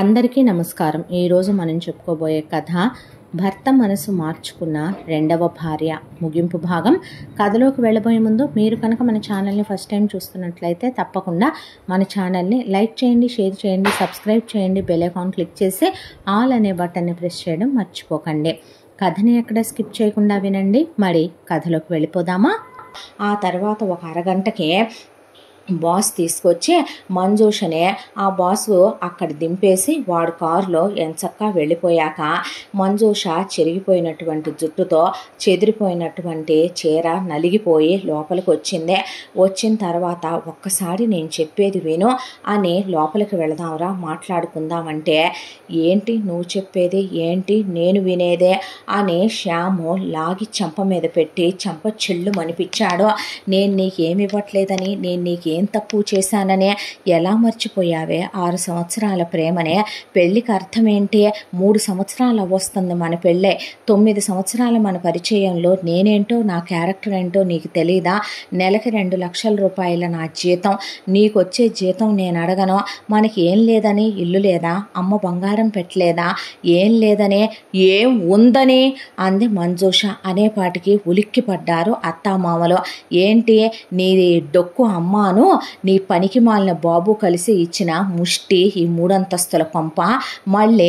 అందరికీ నమస్కారం ఈరోజు మనం చెప్పుకోబోయే కథ భర్త మనసు మార్చుకున్న రెండవ భార్య ముగింపు భాగం కథలోకి వెళ్ళబోయే ముందు మీరు కనుక మన ఛానల్ని ఫస్ట్ టైం చూస్తున్నట్లయితే తప్పకుండా మన ఛానల్ని లైక్ చేయండి షేర్ చేయండి సబ్స్క్రైబ్ చేయండి బెల్ ఐకాన్ క్లిక్ చేసి ఆల్ అనే బటన్ని ప్రెస్ చేయడం మర్చిపోకండి కథని ఎక్కడ స్కిప్ చేయకుండా వినండి మరి కథలోకి వెళ్ళిపోదామా ఆ తర్వాత ఒక అరగంటకే బాస్ తీసుకొచ్చి మంజూషనే ఆ బాసు అక్కడ దింపేసి వాడు కారులో ఎంచక్కా వెళ్ళిపోయాక మంజూష చెరిగిపోయినటువంటి జుట్టుతో చెదిరిపోయినటువంటి చీర నలిగిపోయి లోపలికి వచ్చింది వచ్చిన తర్వాత ఒక్కసారి నేను చెప్పేది విను అని లోపలికి వెళదాంరా మాట్లాడుకుందామంటే ఏంటి నువ్వు చెప్పేది ఏంటి నేను వినేదే అని శ్యాము లాగి చెంప మీద పెట్టి చెంప చెల్లు మనిపించాడు నేను నీకేమి ఇవ్వట్లేదని నేను నీకేం తక్కువ చేశాననే ఎలా మర్చిపోయావే ఆరు సంవత్సరాల ప్రేమనే పెళ్ళికి అర్థం ఏంటి మూడు సంవత్సరాలు వస్తుంది మన పెళ్ళే తొమ్మిది సంవత్సరాల మన పరిచయంలో నేనేంటో నా క్యారెక్టర్ ఏంటో నీకు తెలీదా నెలకి రెండు లక్షల రూపాయల నా జీతం నీకు వచ్చే జీతం నేను అడగను మనకి ఏం లేదని ఇల్లు లేదా అమ్మ బంగారం పెట్టలేదా ఏం లేదనే ఏం ఉందని అంది మంజూష అనేపాటికి ఉలిక్కి పడ్డారు అత్తామామలు ఏంటి నీ డొక్కు అమ్మాను నీ పనికి మాలిన బాబు కలిసి ఇచ్చిన ముష్టి ఈ మూడంతస్తుల కొంప మళ్ళీ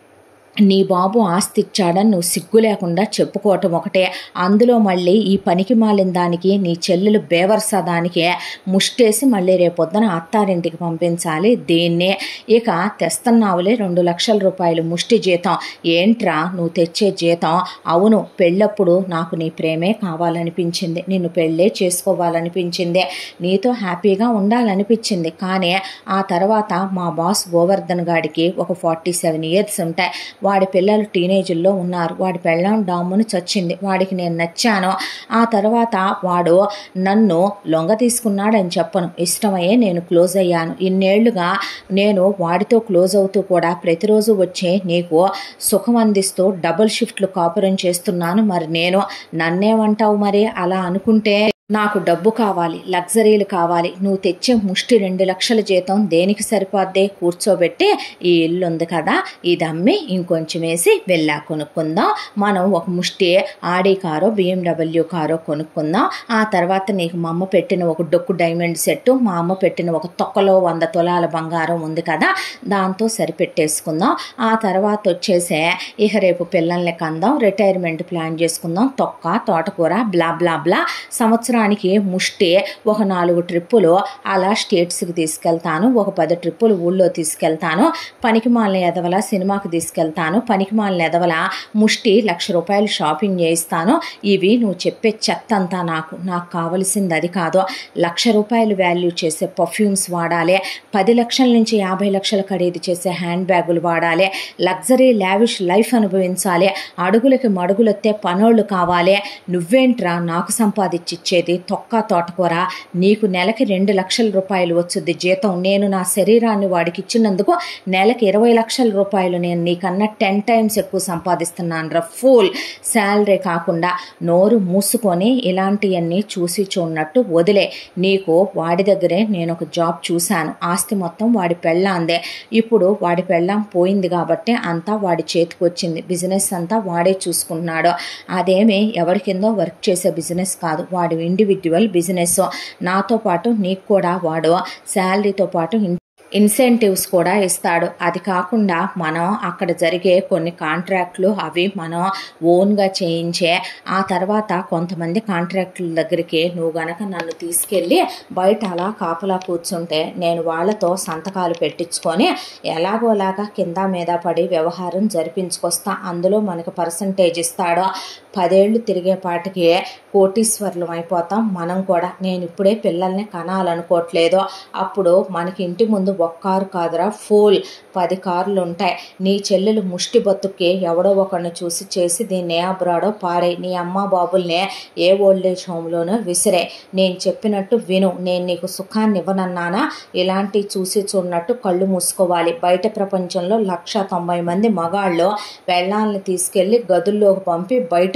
నీ బాబు ఆస్తి ఇచ్చాడని నువ్వు సిగ్గు లేకుండా చెప్పుకోవటం ఒకటే అందులో మళ్ళీ ఈ పనికి మాలిన దానికి నీ చెల్లెలు బేవర్సా దానికే ముష్టేసి మళ్ళీ రేపొద్దున అత్తారింటికి పంపించాలి దీన్నే ఇక తెస్తున్నావులే రెండు లక్షల రూపాయలు ముష్టి జీతం ఏంట్రా నువ్వు తెచ్చే జీతం అవును పెళ్ళప్పుడు నాకు నీ ప్రేమే కావాలనిపించింది నిన్ను పెళ్ళే చేసుకోవాలనిపించింది నీతో హ్యాపీగా ఉండాలనిపించింది కానీ ఆ తర్వాత మా బాస్ గోవర్ధన్ గాడికి ఒక ఫార్టీ సెవెన్ ఇయర్స్ ఉంటాయి వాడి పిల్లలు టీనేజ్లో ఉన్నారు వాడి పెళ్ళం డామ్ముని చచ్చింది వాడికి నేను నచ్చాను ఆ తర్వాత వాడు నన్ను లొంగ తీసుకున్నాడని చెప్పను ఇష్టమయ్యే నేను క్లోజ్ అయ్యాను ఇన్నేళ్లుగా నేను వాడితో క్లోజ్ అవుతూ కూడా ప్రతిరోజు వచ్చే నీకు సుఖం అందిస్తూ డబుల్ షిఫ్ట్లు కాపురం చేస్తున్నాను మరి నేను నన్నేమంటావు మరి అలా అనుకుంటే నాకు డబ్బు కావాలి లగ్జరీలు కావాలి నువ్వు తెచ్చే ముష్టి రెండు లక్షల జీతం దేనికి సరిపోద్దే కూర్చోబెట్టి ఈ ఇల్లు ఉంది కదా ఇది అమ్మి ఇంకొంచెం వేసి వెళ్ళా కొనుక్కుందాం మనం ఒక ముష్టి ఆడి కారో బిఎండబ్ల్యూ కారో కొనుక్కుందాం ఆ తర్వాత నీకు మా అమ్మ పెట్టిన ఒక డొక్కు డైమండ్ సెట్ మా అమ్మ పెట్టిన ఒక తొక్కలో వంద తులాల బంగారం ఉంది కదా దాంతో సరిపెట్టేసుకుందాం ఆ తర్వాత వచ్చేసే ఇక రేపు పిల్లల్ని కందాం రిటైర్మెంట్ ప్లాన్ చేసుకుందాం తొక్క తోటకూర బ్లా బ్లా బ్లా సంవత్సరం సంవత్సరానికి ముష్టి ఒక నాలుగు ట్రిప్పులు అలా స్టేట్స్కి తీసుకెళ్తాను ఒక పది ట్రిప్పులు ఊళ్ళో తీసుకెళ్తాను పనికి మాలిన ఎదవల సినిమాకి తీసుకెళ్తాను పనికి మాలిన ఎదవల ముష్టి లక్ష రూపాయలు షాపింగ్ చేయిస్తాను ఇవి నువ్వు చెప్పే చెత్త అంతా నాకు నాకు కావలసింది అది కాదు లక్ష రూపాయలు వాల్యూ చేసే పర్ఫ్యూమ్స్ వాడాలి పది లక్షల నుంచి యాభై లక్షల ఖరీదు చేసే హ్యాండ్ బ్యాగులు వాడాలి లగ్జరీ లావిష్ లైఫ్ అనుభవించాలి అడుగులకి మడుగులెత్తే పనోళ్ళు కావాలి నువ్వేంట్రా నాకు సంపాదించిచ్చేది తొక్క తోటకూర నీకు నెలకి రెండు లక్షల రూపాయలు వచ్చుద్ది జీతం నేను నా శరీరాన్ని వాడికి ఇచ్చినందుకు నెలకి ఇరవై లక్షల రూపాయలు నేను నీకన్నా టెన్ టైమ్స్ ఎక్కువ సంపాదిస్తున్నాను రా ఫుల్ శాలరీ కాకుండా నోరు మూసుకొని ఇలాంటివన్నీ చూసి చూడనట్టు వదిలే నీకు వాడి దగ్గరే నేను ఒక జాబ్ చూశాను ఆస్తి మొత్తం వాడి పెళ్ళాందే ఇప్పుడు వాడి పెళ్ళాం పోయింది కాబట్టి అంతా వాడి చేతికి వచ్చింది బిజినెస్ అంతా వాడే చూసుకుంటున్నాడు అదేమి ఎవరి కిందో వర్క్ చేసే బిజినెస్ కాదు వాడి ఇండివిజువల్ బిజినెస్ నాతో పాటు నీకు కూడా వాడు శాలరీతో పాటు ఇన్సెంటివ్స్ కూడా ఇస్తాడు అది కాకుండా మనం అక్కడ జరిగే కొన్ని కాంట్రాక్ట్లు అవి మనం ఓన్గా చేయించే ఆ తర్వాత కొంతమంది కాంట్రాక్టుల దగ్గరికి నువ్వు గనక నన్ను తీసుకెళ్ళి బయట అలా కాపలా కూర్చుంటే నేను వాళ్ళతో సంతకాలు పెట్టించుకొని ఎలాగోలాగా కింద మీద పడి వ్యవహారం జరిపించుకొస్తా అందులో మనకు పర్సంటేజ్ ఇస్తాడో పదేళ్ళు తిరిగేపాటికి కోటీశ్వర్లం అయిపోతాం మనం కూడా నేను ఇప్పుడే పిల్లల్ని కనాలనుకోవట్లేదు అప్పుడు మనకి ఇంటి ముందు ఒక్క కారు కాదురా ఫుల్ పది కార్లు ఉంటాయి నీ చెల్లెలు ముష్టి బతుక్కి ఎవడో ఒకరిని చూసి చేసి దీన్ని ఏ అబ్రాడో పారే నీ అమ్మ బాబుల్ని ఏ ఓల్డేజ్ హోమ్లోనో విసిరే నేను చెప్పినట్టు విను నేను నీకు సుఖాన్ని ఇవ్వనన్నానా ఇలాంటి చూసి చూడనట్టు కళ్ళు మూసుకోవాలి బయట ప్రపంచంలో లక్ష తొంభై మంది మగాళ్ళు వెళ్ళాలని తీసుకెళ్ళి గదుల్లోకి పంపి బయటకు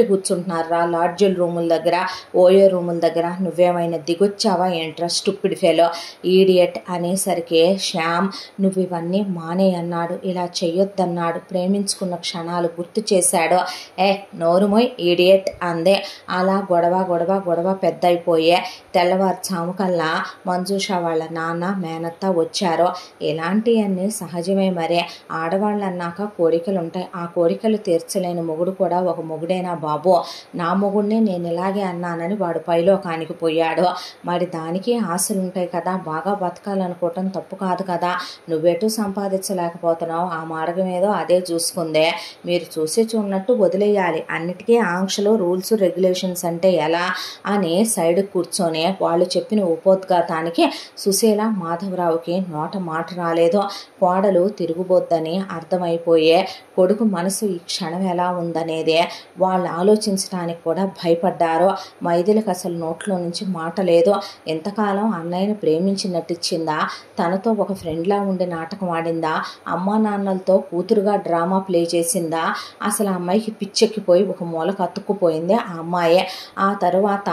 కూర్చుంటున్నారు రా లాడ్జుల రూముల దగ్గర ఓయో రూముల దగ్గర నువ్వేమైనా దిగొచ్చావా ఏంట్రా స్టూపిడ్ ఫెలో ఈడియట్ అనేసరికి శ్యామ్ నువ్వు ఇవన్నీ మానే అన్నాడు ఇలా చెయ్యొద్దన్నాడు ప్రేమించుకున్న క్షణాలు గుర్తు చేశాడు ఏ నోరుమోయ్ ఈడియట్ అందే అలా గొడవ గొడవ గొడవ పెద్ద అయిపోయే తెల్లవారుజాము కల్లా మంజుష వాళ్ళ నాన్న మేనత్త వచ్చారు ఇలాంటివన్నీ సహజమే మరే ఆడవాళ్ళు అన్నాక కోరికలు ఉంటాయి ఆ కోరికలు తీర్చలేని మొగుడు కూడా ఒక మొగుడేనా బాబు నా మొగుడినే నేను ఇలాగే అన్నానని వాడు పైలోకానికి పోయాడు మరి దానికి ఆశలు ఉంటాయి కదా బాగా బతకాలనుకోవటం తప్పు కాదు కదా నువ్వెటు సంపాదించలేకపోతున్నావు ఆ మార్గం ఏదో అదే చూసుకుందే మీరు చూసి చూడనట్టు వదిలేయాలి అన్నిటికీ ఆంక్షలు రూల్స్ రెగ్యులేషన్స్ అంటే ఎలా అని సైడ్ కూర్చొని వాళ్ళు చెప్పిన ఉపోద్ఘాతానికి సుశీల మాధవరావుకి నోట మాట రాలేదు కోడలు తిరుగుబోద్దని అర్థమైపోయే కొడుకు మనసు ఈ క్షణం ఎలా ఉందనేదే వాళ్ళు ఆలోచించడానికి కూడా భయపడ్డారు మైథిలికి అసలు నోట్లో నుంచి మాట లేదు ఎంతకాలం అన్నయ్యను ప్రేమించినట్టిచ్చిందా తనతో ఒక ఫ్రెండ్లా ఉండి నాటకం ఆడిందా అమ్మా నాన్నలతో కూతురుగా డ్రామా ప్లే చేసిందా అసలు ఆ అమ్మాయికి పిచ్చెక్కిపోయి ఒక మూలకు అతుక్కుపోయింది ఆ అమ్మాయే ఆ తరువాత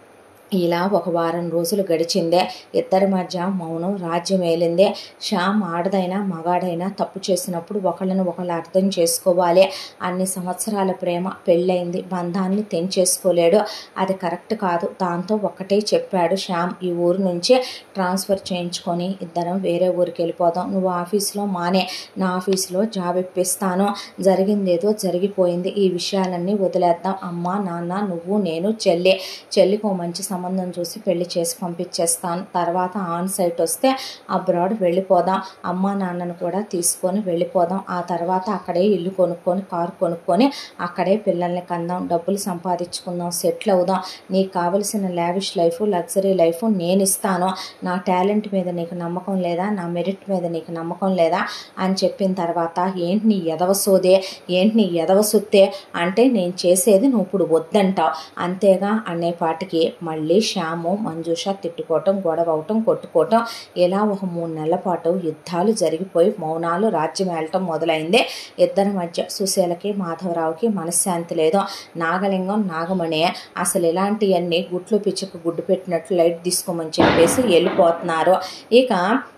ఇలా ఒక వారం రోజులు గడిచిందే ఇద్దరి మధ్య మౌనం రాజ్యం ఏలిందే శ్యామ్ ఆడదైనా మగాడైనా తప్పు చేసినప్పుడు ఒకళ్ళని ఒకళ్ళు అర్థం చేసుకోవాలి అన్ని సంవత్సరాల ప్రేమ పెళ్ళయింది బంధాన్ని తెంచేసుకోలేడు అది కరెక్ట్ కాదు దాంతో ఒక్కటే చెప్పాడు శ్యామ్ ఈ ఊరు నుంచి ట్రాన్స్ఫర్ చేయించుకొని ఇద్దరం వేరే ఊరికి వెళ్ళిపోదాం నువ్వు ఆఫీస్లో మానే నా ఆఫీస్లో జాబ్ ఇప్పిస్తాను జరిగిందేదో జరిగిపోయింది ఈ విషయాలన్నీ వదిలేద్దాం అమ్మ నాన్న నువ్వు నేను చెల్లి చెల్లికి ఓ మంచి సంబంధం చూసి పెళ్లి చేసి పంపించేస్తాను తర్వాత ఆన్ సైట్ వస్తే అబ్రాడ్ వెళ్ళిపోదాం అమ్మ నాన్నను కూడా తీసుకొని వెళ్ళిపోదాం ఆ తర్వాత అక్కడే ఇల్లు కొనుక్కొని కారు కొనుక్కొని అక్కడే పిల్లల్ని కందాం డబ్బులు సంపాదించుకుందాం సెటిల్ అవుదాం నీకు కావలసిన లావిష్ లైఫ్ లగ్జరీ లైఫ్ నేను ఇస్తాను నా టాలెంట్ మీద నీకు నమ్మకం లేదా నా మెరిట్ మీద నీకు నమ్మకం లేదా అని చెప్పిన తర్వాత ఏంటి నీ ఎదవ సోదే ఏంటి నీ ఎదవ సుత్తే అంటే నేను చేసేది నువ్వు ఇప్పుడు వద్దంటావు అంతేగా అనేపాటికి మళ్ళీ శ్యాము మంజుష తిట్టుకోవటం గొడవ అవటం కొట్టుకోవటం ఇలా ఒక మూడు నెలల పాటు యుద్ధాలు జరిగిపోయి మౌనాలు రాజ్యం ఏలటం మొదలైంది ఇద్దరి మధ్య సుశీలకి మాధవరావుకి మనశ్శాంతి లేదు నాగలింగం నాగమణి అసలు ఇలాంటివన్నీ గుట్లు పిచ్చుకు గుడ్డు పెట్టినట్లు లైట్ తీసుకోమని చెప్పేసి వెళ్ళిపోతున్నారు ఇక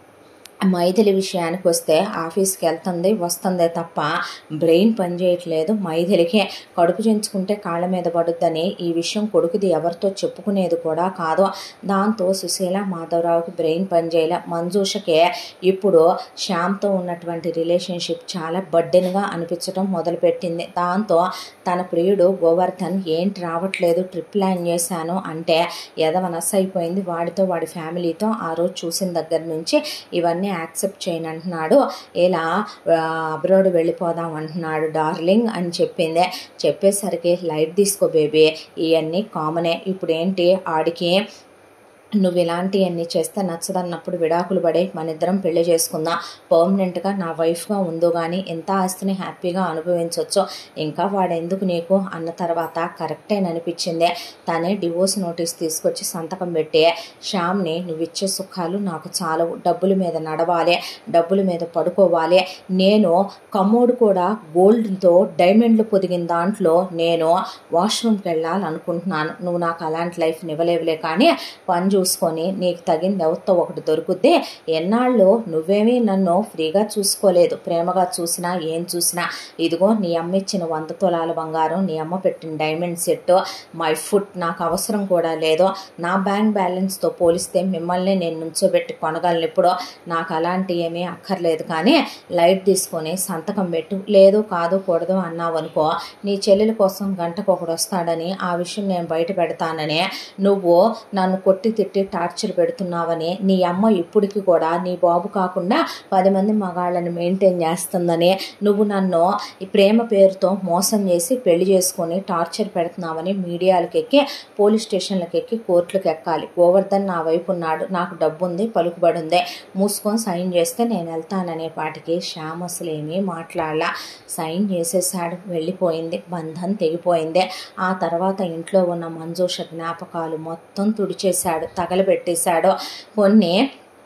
మైథిలి విషయానికి వస్తే ఆఫీస్కి వెళ్తుంది వస్తుందే తప్ప బ్రెయిన్ పనిచేయట్లేదు మైథిలికి కడుపు చెంచుకుంటే కాళ్ళ మీద పడుద్దని ఈ విషయం కొడుకుది ఎవరితో చెప్పుకునేది కూడా కాదు దాంతో సుశీల మాధవరావుకి బ్రెయిన్ పనిచేయలే మంజూషకే ఇప్పుడు శ్యామ్తో ఉన్నటువంటి రిలేషన్షిప్ చాలా బడ్డెన్గా అనిపించడం మొదలుపెట్టింది దాంతో తన ప్రియుడు గోవర్ధన్ ఏంటి రావట్లేదు ట్రిప్ ప్లాన్ చేశాను అంటే ఎదవనస్ అయిపోయింది వాడితో వాడి ఫ్యామిలీతో ఆ రోజు చూసిన దగ్గర నుంచి ఇవన్నీ యాక్సెప్ట్ చేయను అంటున్నాడు ఇలా అబ్రాడ్ వెళ్ళిపోదాం అంటున్నాడు డార్లింగ్ అని చెప్పిందే చెప్పేసరికి లైట్ తీసుకో బేబీ ఇవన్నీ కామనే ఇప్పుడు ఏంటి ఆడికి నువ్వు ఇలాంటివన్నీ చేస్తే నచ్చదన్నప్పుడు విడాకులు పడే మన ఇద్దరం పెళ్లి చేసుకుందాం పర్మనెంట్గా నా వైఫ్గా ఉందో కానీ ఎంత ఆస్తిని హ్యాపీగా అనుభవించవచ్చు ఇంకా వాడెందుకు నీకు అన్న తర్వాత కరెక్టేననిపించిందే తనే డివోర్స్ నోటీస్ తీసుకొచ్చి సంతకం పెట్టి శ్యామ్ని నువ్వు ఇచ్చే సుఖాలు నాకు చాలవు డబ్బుల మీద నడవాలి డబ్బుల మీద పడుకోవాలి నేను కమ్మోడు కూడా గోల్డ్తో డైమండ్లు పొదిగిన దాంట్లో నేను వాష్రూమ్కి వెళ్ళాలనుకుంటున్నాను నువ్వు నాకు అలాంటి లైఫ్ని ఇవ్వలేవులే కానీ పని చూసుకొని నీకు తగింది ఎవరితో ఒకటి దొరుకుద్ది ఎన్నాళ్ళు నువ్వేమీ నన్ను ఫ్రీగా చూసుకోలేదు ప్రేమగా చూసినా ఏం చూసినా ఇదిగో నీ అమ్మ ఇచ్చిన వంద తులాల బంగారం నీ అమ్మ పెట్టిన డైమండ్ సెట్ మై ఫుడ్ నాకు అవసరం కూడా లేదు నా బ్యాంక్ బ్యాలెన్స్తో పోలిస్తే మిమ్మల్ని నేను నుంచోబెట్టి కొనగలను ఇప్పుడు నాకు అలాంటి ఏమీ అక్కర్లేదు కానీ లైట్ తీసుకొని సంతకం పెట్టు లేదు కాదు కూడదు అన్నావు అనుకో నీ చెల్లెల కోసం గంటకు ఒకడు వస్తాడని ఆ విషయం నేను బయట పెడతానని నువ్వు నన్ను కొట్టి తిట్టి టార్చర్ పెడుతున్నావని నీ అమ్మ ఇప్పటికి కూడా నీ బాబు కాకుండా పది మంది మగాళ్ళని మెయింటైన్ చేస్తుందని నువ్వు నన్ను ఈ ప్రేమ పేరుతో మోసం చేసి పెళ్లి చేసుకొని టార్చర్ పెడుతున్నావని మీడియాలకు ఎక్కి పోలీస్ స్టేషన్లకు ఎక్కి కోర్టులకు ఎక్కాలి గోవర్ధన్ నా వైపు ఉన్నాడు నాకు డబ్బు ఉంది పలుకుబడి ఉంది మూసుకొని సైన్ చేస్తే నేను వెళ్తాననే పాటికి శ్యామ్ అసలు ఏమీ మాట్లాడలా సైన్ చేసేసాడు వెళ్ళిపోయింది బంధం తెగిపోయింది ఆ తర్వాత ఇంట్లో ఉన్న మంజూష జ్ఞాపకాలు మొత్తం తుడిచేశాడు తగలబెట్టేశాడు కొన్ని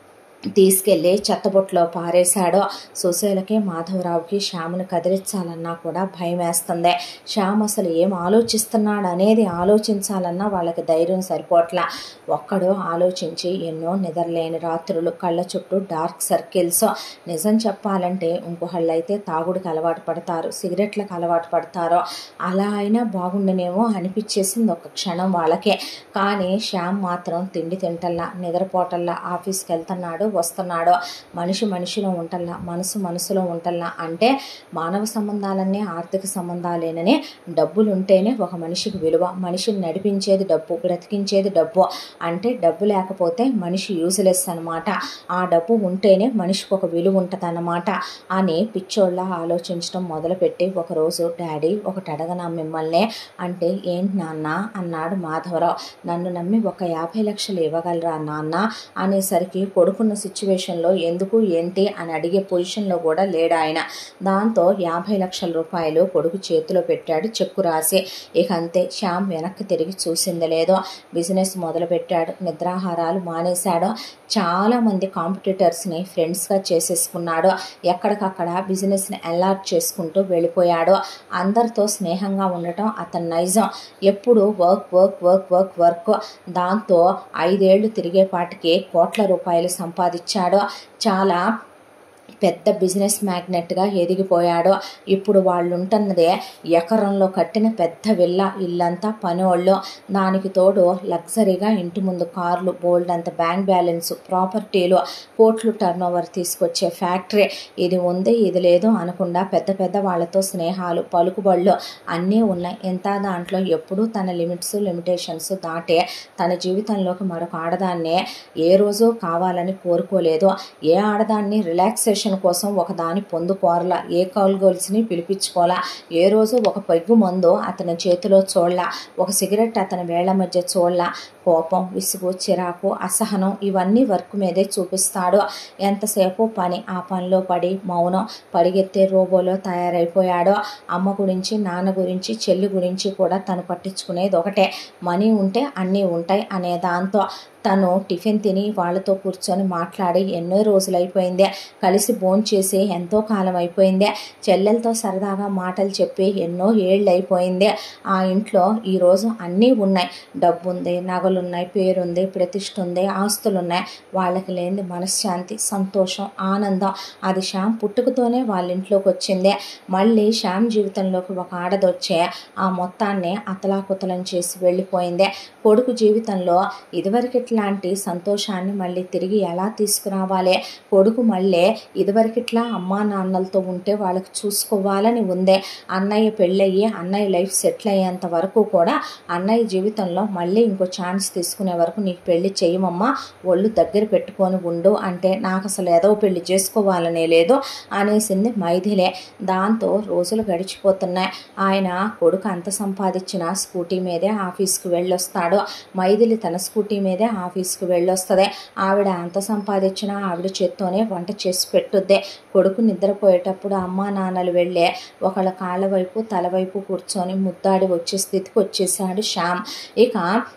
తీసుకెళ్ళి చెత్తబొట్లో పారేశాడో సుశీలకి మాధవరావుకి శ్యామును కదిలించాలన్నా కూడా భయం వేస్తుంది శ్యామ్ అసలు ఏం ఆలోచిస్తున్నాడు అనేది ఆలోచించాలన్నా వాళ్ళకి ధైర్యం సరిపోట్లా ఒక్కడు ఆలోచించి ఎన్నో నిద్రలేని రాత్రులు కళ్ళ చుట్టూ డార్క్ సర్కిల్స్ నిజం చెప్పాలంటే ఇంకొకళ్ళు అయితే తాగుడికి అలవాటు పడతారు సిగరెట్లకు అలవాటు పడతారో అలా అయినా బాగుండనేమో అనిపించేసింది ఒక క్షణం వాళ్ళకే కానీ శ్యామ్ మాత్రం తిండి తింటల్లా నిద్రపోటల్లా ఆఫీస్కి వెళ్తున్నాడు వస్తున్నాడో మనిషి మనిషిలో ఉంటల్లా మనసు మనసులో ఉంటల్లా అంటే మానవ సంబంధాలన్నీ ఆర్థిక సంబంధాలేనని డబ్బులు ఉంటేనే ఒక మనిషికి విలువ మనిషిని నడిపించేది డబ్బు బ్రతికించేది డబ్బు అంటే డబ్బు లేకపోతే మనిషి యూజ్లెస్ అనమాట ఆ డబ్బు ఉంటేనే మనిషికి ఒక విలువ ఉంటుంది అన్నమాట అని పిచ్చోళ్ళ ఆలోచించడం మొదలుపెట్టి ఒకరోజు డాడీ ఒకటి అడగనా మిమ్మల్ని అంటే ఏంటి నాన్న అన్నాడు మాధవరావు నన్ను నమ్మి ఒక యాభై లక్షలు ఇవ్వగలరా నాన్న అనేసరికి కొడుకున్న సిచ్యువేషన్లో ఎందుకు ఏంటి అని అడిగే పొజిషన్లో కూడా లేడు ఆయన దాంతో యాభై లక్షల రూపాయలు కొడుకు చేతిలో పెట్టాడు చెక్కు రాసి ఇక అంతే శ్యామ్ వెనక్కి తిరిగి చూసింది లేదో బిజినెస్ మొదలుపెట్టాడు నిద్రాహారాలు మానేశాడు చాలామంది కాంపిటీటర్స్ని ఫ్రెండ్స్గా చేసేసుకున్నాడు ఎక్కడికక్కడ బిజినెస్ని అలర్ట్ చేసుకుంటూ వెళ్ళిపోయాడు అందరితో స్నేహంగా ఉండటం అతని నైజం ఎప్పుడు work work work work work దాంతో ఐదేళ్లు తిరిగేపాటికి కోట్ల రూపాయలు సంపాదించాడు చాలా పెద్ద బిజినెస్ మ్యాగ్నెట్గా ఎదిగిపోయాడు ఇప్పుడు వాళ్ళు ఉంటున్నదే ఎకరంలో కట్టిన పెద్ద విల్ల ఇల్లంతా పనోళ్ళు దానికి తోడు లగ్జరీగా ఇంటి ముందు కార్లు బోల్డ్ అంత బ్యాంక్ బ్యాలెన్స్ ప్రాపర్టీలు కోట్లు టర్న్ ఓవర్ తీసుకొచ్చే ఫ్యాక్టరీ ఇది ఉంది ఇది లేదు అనకుండా పెద్ద పెద్ద వాళ్ళతో స్నేహాలు పలుకుబళ్ళు అన్నీ ఉన్నాయి ఎంత దాంట్లో ఎప్పుడూ తన లిమిట్స్ లిమిటేషన్స్ దాటే తన జీవితంలోకి మరొక ఆడదాన్నే ఏ రోజు కావాలని కోరుకోలేదు ఏ ఆడదాన్ని రిలాక్సేషన్ కోసం ఒక దాని పొందుకోరలా ఏ కాల్ గోల్స్ని పిలిపించుకోవాలా ఏ రోజు ఒక పెగ్గు మందు అతని చేతిలో చూడలా ఒక సిగరెట్ అతని వేళ్ల మధ్య చూడలా కోపం విసుగు చిరాకు అసహనం ఇవన్నీ వర్క్ మీదే చూపిస్తాడు ఎంతసేపు పని ఆ పనిలో పడి మౌనం పడిగెత్తే రోబోలో తయారైపోయాడో అమ్మ గురించి నాన్న గురించి చెల్లి గురించి కూడా తను పట్టించుకునేది ఒకటే మనీ ఉంటే అన్నీ ఉంటాయి అనే దాంతో తను టిఫిన్ తిని వాళ్ళతో కూర్చొని మాట్లాడి ఎన్నో రోజులైపోయిందే కలిసి భోంచేసి ఎంతో కాలం అయిపోయిందే చెల్లెలతో సరదాగా మాటలు చెప్పి ఎన్నో ఏళ్ళు అయిపోయిందే ఆ ఇంట్లో ఈరోజు అన్నీ ఉన్నాయి డబ్బు ఉంది నగలు ఉన్నాయి పేరుంది ప్రతిష్ట ఉంది ఆస్తులు ఉన్నాయి వాళ్ళకి లేని మనశ్శాంతి సంతోషం ఆనందం అది శ్యామ్ పుట్టుకతోనే వాళ్ళ ఇంట్లోకి వచ్చిందే మళ్ళీ శ్యామ్ జీవితంలోకి ఒక ఆడదొచ్చే ఆ మొత్తాన్ని అతలాకుతలం చేసి వెళ్ళిపోయిందే కొడుకు జీవితంలో ఇదివరకు ఇట్లాంటి సంతోషాన్ని మళ్ళీ తిరిగి ఎలా తీసుకురావాలి కొడుకు మళ్ళీ ఇదివరకిట్లా అమ్మా నాన్నలతో ఉంటే వాళ్ళకి చూసుకోవాలని ఉందే అన్నయ్య పెళ్ళయ్యి అన్నయ్య లైఫ్ సెటిల్ అయ్యేంత వరకు కూడా అన్నయ్య జీవితంలో మళ్ళీ ఇంకో ఛాన్స్ తీసుకునే వరకు నీకు పెళ్లి చేయమమ్మా ఒళ్ళు దగ్గర పెట్టుకొని ఉండు అంటే నాకు అసలు ఏదో పెళ్లి చేసుకోవాలనే లేదు అనేసింది మైథిలే దాంతో రోజులు గడిచిపోతున్నాయి ఆయన కొడుకు అంత సంపాదించిన స్కూటీ మీదే ఆఫీస్కి వెళ్ళొస్తాడు మైథిలి తన స్కూటీ మీదే ఆఫీస్కి వెళ్ళొస్తుంది ఆవిడ అంత సంపాదించినా ఆవిడ చేత్తోనే వంట చేసి పెట్టుద్దే కొడుకు నిద్రపోయేటప్పుడు అమ్మా నాన్నలు వెళ్ళే ఒకళ్ళ కాళ్ళ వైపు తల వైపు కూర్చొని ముద్దాడి వచ్చే స్థితికి వచ్చేసాడు శ్యామ్ ఇక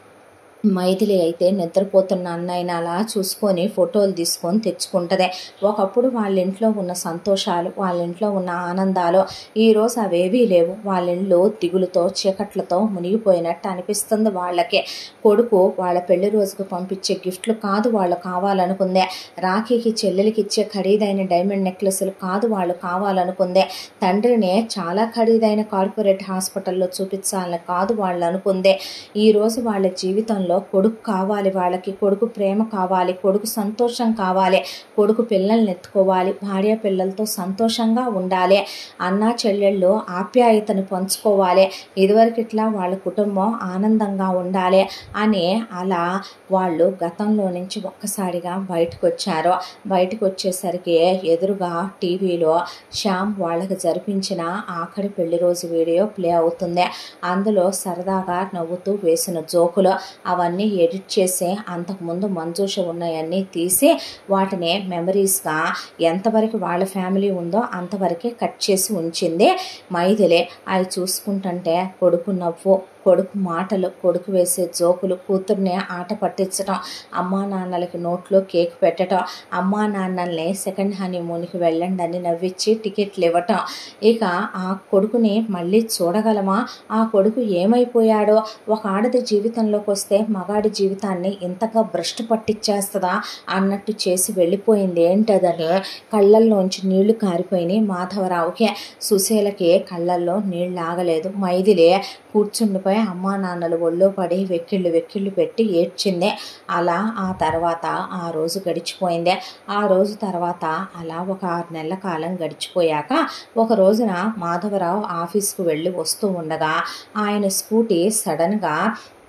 మైథిలి అయితే నిద్రపోతున్న అన్నయ్యని అలా చూసుకొని ఫోటోలు తీసుకొని తెచ్చుకుంటుంది ఒకప్పుడు వాళ్ళ ఇంట్లో ఉన్న సంతోషాలు వాళ్ళ ఇంట్లో ఉన్న ఆనందాలు ఈరోజు అవేవీ లేవు వాళ్ళ ఇంట్లో దిగులుతో చీకట్లతో మునిగిపోయినట్టు అనిపిస్తుంది వాళ్ళకి కొడుకు వాళ్ళ పెళ్లి రోజుకు పంపించే గిఫ్ట్లు కాదు వాళ్ళు కావాలనుకుందే రాఖీకి చెల్లెలకి ఇచ్చే ఖరీదైన డైమండ్ నెక్లెస్లు కాదు వాళ్ళు కావాలనుకుందే తండ్రిని చాలా ఖరీదైన కార్పొరేట్ హాస్పిటల్లో చూపించాలని కాదు వాళ్ళు అనుకుందే ఈరోజు వాళ్ళ జీవితంలో కొడుకు కావాలి వాళ్ళకి కొడుకు ప్రేమ కావాలి కొడుకు సంతోషం కావాలి కొడుకు పిల్లల్ని ఎత్తుకోవాలి భార్య పిల్లలతో సంతోషంగా ఉండాలి అన్నా చెల్లెళ్ళు ఆప్యాయతను పంచుకోవాలి ఇదివరకు ఇట్లా వాళ్ళ కుటుంబం ఆనందంగా ఉండాలి అని అలా వాళ్ళు గతంలో నుంచి ఒక్కసారిగా బయటకు వచ్చారు బయటకు వచ్చేసరికి ఎదురుగా టీవీలో శ్యామ్ వాళ్ళకి జరిపించిన ఆఖరి పెళ్లి రోజు వీడియో ప్లే అవుతుంది అందులో సరదాగా నవ్వుతూ వేసిన జోకులు అవన్నీ ఎడిట్ చేసి అంతకుముందు మంజూష ఉన్నాయన్నీ తీసి వాటిని మెమరీస్గా ఎంతవరకు వాళ్ళ ఫ్యామిలీ ఉందో అంతవరకే కట్ చేసి ఉంచింది మైథిలే అవి చూసుకుంటుంటే కొడుకు నవ్వు కొడుకు మాటలు కొడుకు వేసే జోకులు కూతుర్ని ఆట పట్టించడం అమ్మా నాన్నలకి నోట్లో కేక్ పెట్టడం అమ్మా నాన్నల్ని సెకండ్ హనీమూన్కి వెళ్ళండి అని నవ్వించి టికెట్లు ఇవ్వటం ఇక ఆ కొడుకుని మళ్ళీ చూడగలమా ఆ కొడుకు ఏమైపోయాడో ఒక ఆడది జీవితంలోకి వస్తే మగాడి జీవితాన్ని ఇంతగా భ్రష్టు పట్టించేస్తుందా అన్నట్టు చేసి వెళ్ళిపోయింది ఏంటదని కళ్ళల్లోంచి నీళ్లు కారిపోయినాయి మాధవరావుకి సుశీలకి కళ్ళల్లో నీళ్ళు ఆగలేదు మైదిలే కూర్చుండిపోయి అమ్మా నాన్నలు ఒళ్ళో పడి వెక్కిళ్ళు వెక్కిళ్ళు పెట్టి ఏడ్చింది అలా ఆ తర్వాత ఆ రోజు గడిచిపోయింది ఆ రోజు తర్వాత అలా ఒక ఆరు నెలల కాలం గడిచిపోయాక ఒక రోజున మాధవరావు ఆఫీస్కు వెళ్ళి వస్తూ ఉండగా ఆయన స్కూటీ సడన్గా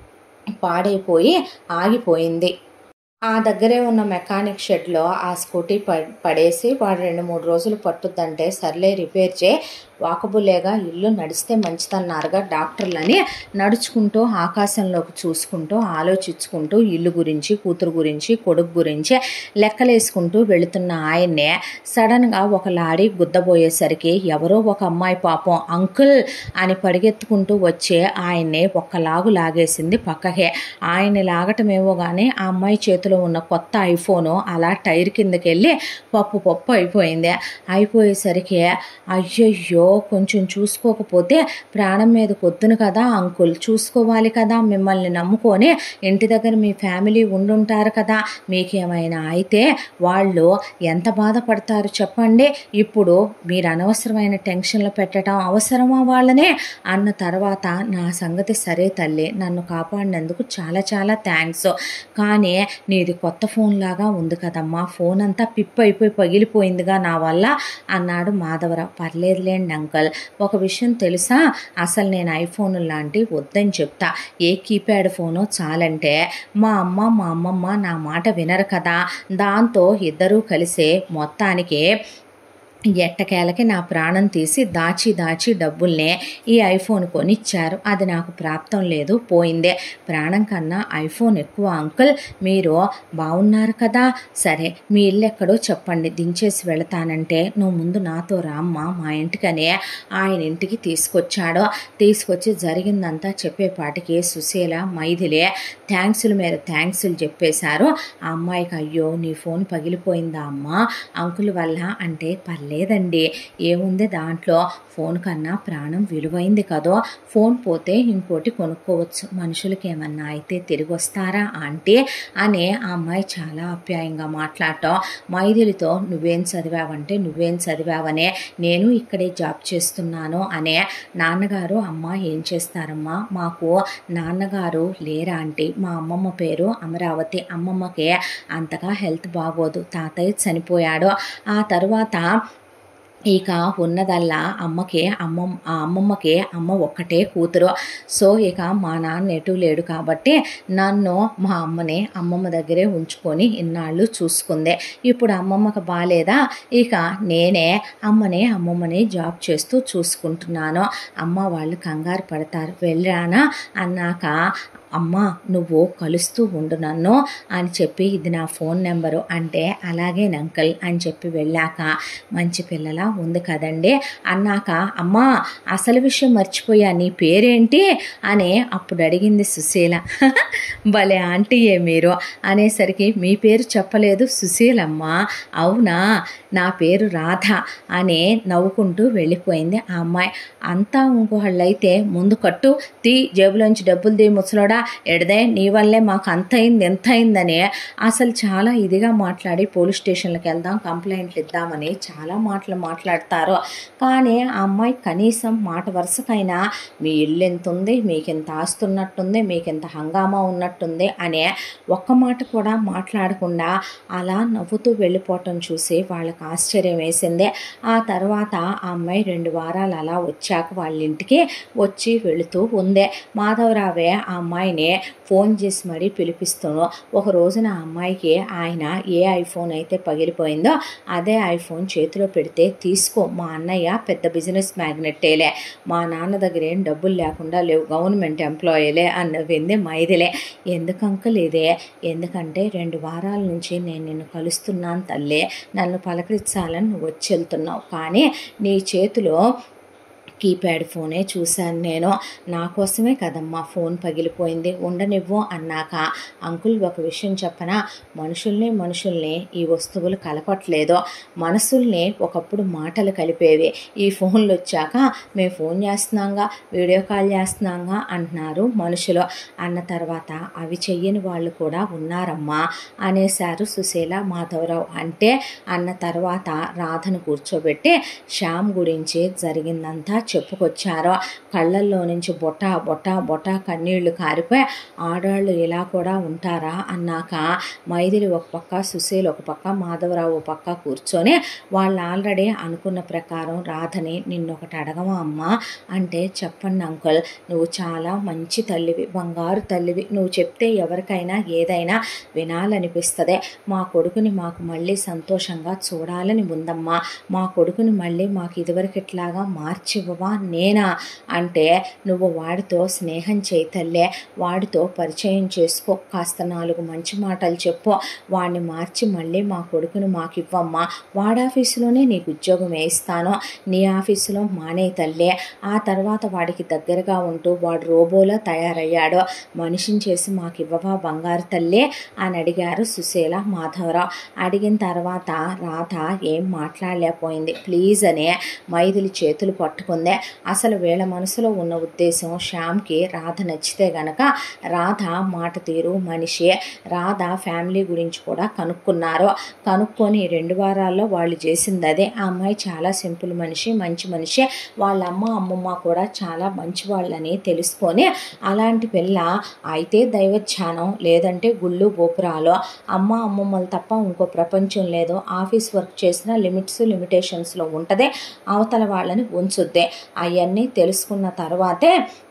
పాడైపోయి ఆగిపోయింది ఆ దగ్గరే ఉన్న మెకానిక్ షెడ్లో ఆ స్కూటీ ప పడేసి వాడు రెండు మూడు రోజులు పట్టుద్దంటే సర్లే రిపేర్ చే వాకబులేగా ఇల్లు నడిస్తే మంచిదన్నారుగా డాక్టర్లని నడుచుకుంటూ ఆకాశంలోకి చూసుకుంటూ ఆలోచించుకుంటూ ఇల్లు గురించి కూతురు గురించి కొడుకు గురించి లెక్కలేసుకుంటూ వెళుతున్న ఆయన్నే సడన్గా ఒక లారీ గుద్దబోయేసరికి ఎవరో ఒక అమ్మాయి పాపం అంకుల్ అని పరిగెత్తుకుంటూ వచ్చే ఆయన్ని ఒక్కలాగు లాగేసింది పక్కకే ఆయన్ని లాగటమేమో కానీ ఆ అమ్మాయి చేతిలో ఉన్న కొత్త ఐఫోను అలా టైర్ కిందకి వెళ్ళి పప్పు పప్పు అయిపోయింది అయిపోయేసరికి అయ్యయ్యో కొంచెం చూసుకోకపోతే ప్రాణం మీద కొద్దును కదా అంకుల్ చూసుకోవాలి కదా మిమ్మల్ని నమ్ముకొని ఇంటి దగ్గర మీ ఫ్యామిలీ ఉండుంటారు కదా మీకేమైనా అయితే వాళ్ళు ఎంత బాధపడతారు చెప్పండి ఇప్పుడు మీరు అనవసరమైన టెన్షన్లు పెట్టడం అవసరమా వాళ్ళనే అన్న తర్వాత నా సంగతి సరే తల్లి నన్ను కాపాడినందుకు చాలా చాలా థ్యాంక్స్ కానీ నీది కొత్త ఫోన్ లాగా ఉంది కదమ్మా ఫోన్ అంతా పిప్ అయిపోయి పగిలిపోయిందిగా నా వల్ల అన్నాడు మాధవరావు పర్లేదులేండి అంకల్ ఒక విషయం తెలుసా అసలు నేను ఐఫోన్ లాంటి వద్దని చెప్తా ఏ కీప్యాడ్ ఫోను చాలంటే మా అమ్మ మా అమ్మమ్మ నా మాట వినరు కదా దాంతో ఇద్దరూ కలిసి మొత్తానికి ఎట్టకేలకి నా ప్రాణం తీసి దాచి దాచి డబ్బుల్నే ఈ ఐఫోన్ కొనిచ్చారు అది నాకు ప్రాప్తం లేదు పోయిందే ప్రాణం కన్నా ఐఫోన్ ఎక్కువ అంకుల్ మీరు బాగున్నారు కదా సరే మీ ఇల్లు ఎక్కడో చెప్పండి దించేసి వెళతానంటే నువ్వు ముందు నాతో రామ్మా మా ఇంటికనే ఆయన ఇంటికి తీసుకొచ్చాడు తీసుకొచ్చి జరిగిందంతా చెప్పేపాటికి సుశీల మైథిలే థ్యాంక్స్ల మీద థ్యాంక్స్లు చెప్పేశారు ఆ అమ్మాయికి అయ్యో నీ ఫోన్ పగిలిపోయిందా అమ్మా అంకుల్ వల్ల అంటే పర్లేదండి ఏముంది దాంట్లో ఫోన్ కన్నా ప్రాణం విలువైంది కదో ఫోన్ పోతే ఇంకోటి కొనుక్కోవచ్చు మనుషులకి ఏమన్నా అయితే తిరిగి వస్తారా అంటే అని ఆ అమ్మాయి చాలా ఆప్యాయంగా మాట్లాడటం మైథిలితో నువ్వేం చదివావంటే నువ్వేం చదివావనే నేను ఇక్కడే జాబ్ చేస్తున్నాను అనే నాన్నగారు అమ్మ ఏం చేస్తారమ్మా మాకు నాన్నగారు లేరా అంటే మా అమ్మమ్మ పేరు అమరావతి అమ్మమ్మకే అంతగా హెల్త్ బాగోదు తాతయ్య చనిపోయాడు ఆ తర్వాత ఇక ఉన్నదల్లా అమ్మకే అమ్మ ఆ అమ్మమ్మకే అమ్మ ఒక్కటే కూతురు సో ఇక మా నాన్న ఎటు లేడు కాబట్టి నన్ను మా అమ్మని అమ్మమ్మ దగ్గరే ఉంచుకొని ఇన్నాళ్ళు చూసుకుందే ఇప్పుడు అమ్మమ్మకి బాగాలేదా ఇక నేనే అమ్మని అమ్మమ్మని జాబ్ చేస్తూ చూసుకుంటున్నాను అమ్మ వాళ్ళు కంగారు పడతారు వెళ్ళరానా అన్నాక అమ్మ నువ్వు కలుస్తూ ఉండు నన్ను అని చెప్పి ఇది నా ఫోన్ నెంబరు అంటే అలాగే నంకల్ అని చెప్పి వెళ్ళాక మంచి పిల్లలా ఉంది కదండి అన్నాక అమ్మా అసలు విషయం మర్చిపోయా నీ పేరేంటి అని అప్పుడు అడిగింది సుశీల భలే ఆంటీయే మీరు అనేసరికి మీ పేరు చెప్పలేదు సుశీలమ్మ అవునా నా పేరు రాధ అని నవ్వుకుంటూ వెళ్ళిపోయింది ఆ అమ్మాయి అంతా ఇంకోళ్ళైతే ముందు కట్టు తీ జేబులోంచి డబ్బులు తీ ముసలోడా ఎడదే నీ వల్లే మాకు అంత అయింది ఎంత అయిందని అసలు చాలా ఇదిగా మాట్లాడి పోలీస్ స్టేషన్లకు వెళ్దాం కంప్లైంట్లు ఇద్దామని చాలా మాటలు మాట్లాడతారు కానీ ఆ అమ్మాయి కనీసం మాట వరుసకైనా మీ ఇల్లు ఎంత ఉంది మీకు ఎంత ఆస్తున్నట్టుంది మీకు ఎంత హంగామా ఉన్నట్టుంది అనే ఒక్క మాట కూడా మాట్లాడకుండా అలా నవ్వుతూ వెళ్ళిపోవటం చూసి వాళ్ళకి ఆశ్చర్యం వేసింది ఆ తర్వాత ఆ అమ్మాయి రెండు వారాలు అలా వచ్చాక వాళ్ళ ఇంటికి వచ్చి వెళుతూ ఉందే మాధవరావే ఆ అమ్మాయిని ఫోన్ చేసి మరీ పిలిపిస్తాను ఒక రోజున ఆ అమ్మాయికి ఆయన ఏ ఐఫోన్ అయితే పగిలిపోయిందో అదే ఐఫోన్ చేతిలో పెడితే తీసుకో మా అన్నయ్య పెద్ద బిజినెస్ మ్యాగ్నెట్టేలే మా నాన్న దగ్గర ఏం డబ్బులు లేకుండా లేవు గవర్నమెంట్ ఎంప్లాయీలే అన్నవింది మైదిలే ఎందుకు అంకుల్ ఇదే ఎందుకంటే రెండు వారాల నుంచి నేను నిన్ను కలుస్తున్నాను తల్లే నన్ను పలకరించాలని నువ్వు వచ్చి వెళ్తున్నావు కానీ నీ చేతిలో కీప్యాడ్ ఫోనే చూశాను నేను నా కోసమే కదమ్మా ఫోన్ పగిలిపోయింది ఉండనివ్వు అన్నాక అంకుల్ ఒక విషయం చెప్పనా మనుషుల్ని మనుషుల్ని ఈ వస్తువులు కలపట్లేదు మనసుల్ని ఒకప్పుడు మాటలు కలిపేవి ఈ ఫోన్లు వచ్చాక మేము ఫోన్ చేస్తున్నాంగా వీడియో కాల్ చేస్తున్నాంగా అంటున్నారు మనుషులు అన్న తర్వాత అవి చెయ్యని వాళ్ళు కూడా ఉన్నారమ్మా అనేశారు సుశీల మాధవరావు అంటే అన్న తర్వాత రాధను కూర్చోబెట్టి శ్యామ్ గురించి జరిగిందంతా చెప్పుకొచ్చారు కళ్ళల్లో నుంచి బొట్ట బొట్ట బొట్ట కన్నీళ్లు కారిపోయి ఆడవాళ్ళు ఇలా కూడా ఉంటారా అన్నాక మైదిలి ఒక పక్క సుశీల్ ఒక పక్క మాధవరావు ఒక పక్క కూర్చొని వాళ్ళు ఆల్రెడీ అనుకున్న ప్రకారం రాధని నిన్నొకటి అడగమా అమ్మా అంటే చెప్పండి అంకుల్ నువ్వు చాలా మంచి తల్లివి బంగారు తల్లివి నువ్వు చెప్తే ఎవరికైనా ఏదైనా వినాలనిపిస్తుంది మా కొడుకుని మాకు మళ్ళీ సంతోషంగా చూడాలని ఉందమ్మా మా కొడుకుని మళ్ళీ మాకు ఇదివరకు ఇట్లాగా మార్చివ్వవా నేనా అంటే నువ్వు వాడితో స్నేహం చేయతల్లే వాడితో పరిచయం చేసుకో కాస్త నాలుగు మంచి మాటలు చెప్పు వాడిని మార్చి మళ్ళీ మా కొడుకుని మాకు ఇవ్వమ్మా వాడి ఆఫీసులోనే నీకు ఉద్యోగం వేయిస్తాను నీ ఆఫీసులో మానే తల్లే ఆ తర్వాత వాడికి దగ్గరగా ఉంటూ వాడు రోబోలో తయారయ్యాడు మనిషిని చేసి మాకు ఇవ్వవా బంగారు తల్లే అని అడిగారు సుశీల మాధవరావు అడిగిన తర్వాత రాధ ఏం మాట్లాడలేకపోయింది ప్లీజ్ అనే మైథిలి చేతులు పట్టుకుందే అసలు వీళ్ళ మనసులో ఉన్న ఉద్దేశం శ్యామ్కి రాధ నచ్చితే గనక రాధ మాట తీరు మనిషి రాధ ఫ్యామిలీ గురించి కూడా కనుక్కున్నారు కనుక్కొని రెండు వారాల్లో వాళ్ళు చేసింది అదే ఆ అమ్మాయి చాలా సింపుల్ మనిషి మంచి మనిషి వాళ్ళ అమ్మ అమ్మమ్మ కూడా చాలా మంచి వాళ్ళని తెలుసుకొని అలాంటి పిల్ల అయితే దైవధ్యానం లేదంటే గుళ్ళు గోపురాలు అమ్మ అమ్మమ్మలు తప్ప ఇంకో ప్రపంచం లేదు ఆఫీస్ వర్క్ చేసిన లిమిట్స్ లిమిటేషన్స్లో ఉంటుంది అవతల వాళ్ళని ఉంచుద్ది అవన్నీ తెలుసుకున్న తర్వాతే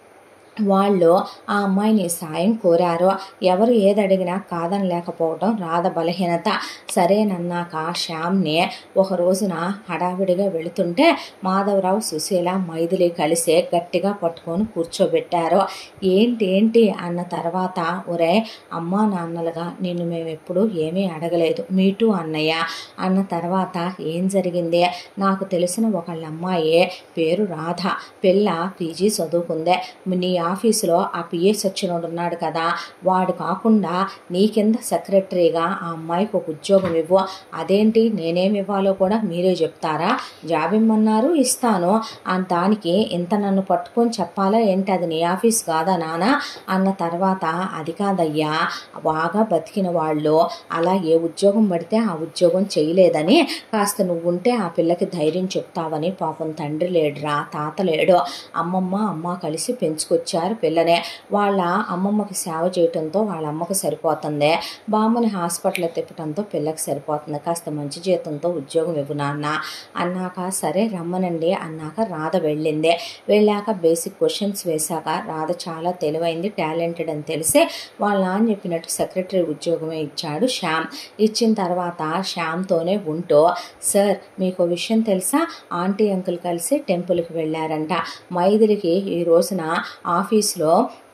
వాళ్ళు ఆ అమ్మాయిని సాయం కోరారు ఎవరు ఏది అడిగినా కాదని లేకపోవడం రాధ బలహీనత సరేనన్నాక శ్యామ్ని ఒక రోజున హడావిడిగా వెళుతుంటే మాధవరావు సుశీల మైథిలి కలిసి గట్టిగా పట్టుకొని కూర్చోబెట్టారు ఏంటి ఏంటి అన్న తర్వాత ఒరే అమ్మా నాన్నలుగా నిన్ను మేము ఎప్పుడు ఏమీ అడగలేదు మీటూ అన్నయ్య అన్న తర్వాత ఏం జరిగింది నాకు తెలిసిన ఒకళ్ళ అమ్మాయి పేరు రాధ పిల్ల పీజీ చదువుకుందే నీ ఆఫీసులో ఆ పిఎస్ వచ్చినోడు ఉన్నాడు కదా వాడు కాకుండా నీ కింద సెక్రటరీగా ఆ అమ్మాయికి ఒక ఉద్యోగం ఇవ్వు అదేంటి నేనేమి ఇవ్వాలో కూడా మీరే చెప్తారా జాబ్ ఇమ్మన్నారు ఇస్తాను ఆ దానికి ఇంత నన్ను పట్టుకొని చెప్పాలా ఏంటి అది నీ ఆఫీస్ కాదా నాన్న అన్న తర్వాత అది కాదయ్యా బాగా బతికిన వాళ్ళు అలా ఏ ఉద్యోగం పడితే ఆ ఉద్యోగం చేయలేదని కాస్త నువ్వు ఉంటే ఆ పిల్లకి ధైర్యం చెప్తావని పాపం తండ్రి లేడురా తాత లేడు అమ్మమ్మ అమ్మ కలిసి పెంచుకొచ్చారు పిల్లనే వాళ్ళ అమ్మమ్మకి సేవ చేయటంతో వాళ్ళ అమ్మకి సరిపోతుంది బామ్మని హాస్పిటల్ తిప్పటంతో పిల్లకి సరిపోతుంది కాస్త మంచి జీతంతో ఉద్యోగం ఇవ్వు నాన్న అన్నాక సరే రమ్మనండి అన్నాక రాధ వెళ్ళింది వెళ్ళాక బేసిక్ క్వశ్చన్స్ వేశాక రాధ చాలా తెలివైంది టాలెంటెడ్ అని తెలిసి వాళ్ళ నాన్న చెప్పినట్టు సెక్రటరీ ఉద్యోగమే ఇచ్చాడు శ్యామ్ ఇచ్చిన తర్వాత శ్యామ్తోనే ఉంటూ సార్ మీకు ఓ విషయం తెలుసా ఆంటీ అంకుల్ కలిసి టెంపుల్కి వెళ్ళారంట మైదిలికి ఈ రోజున ఆఫీస్లో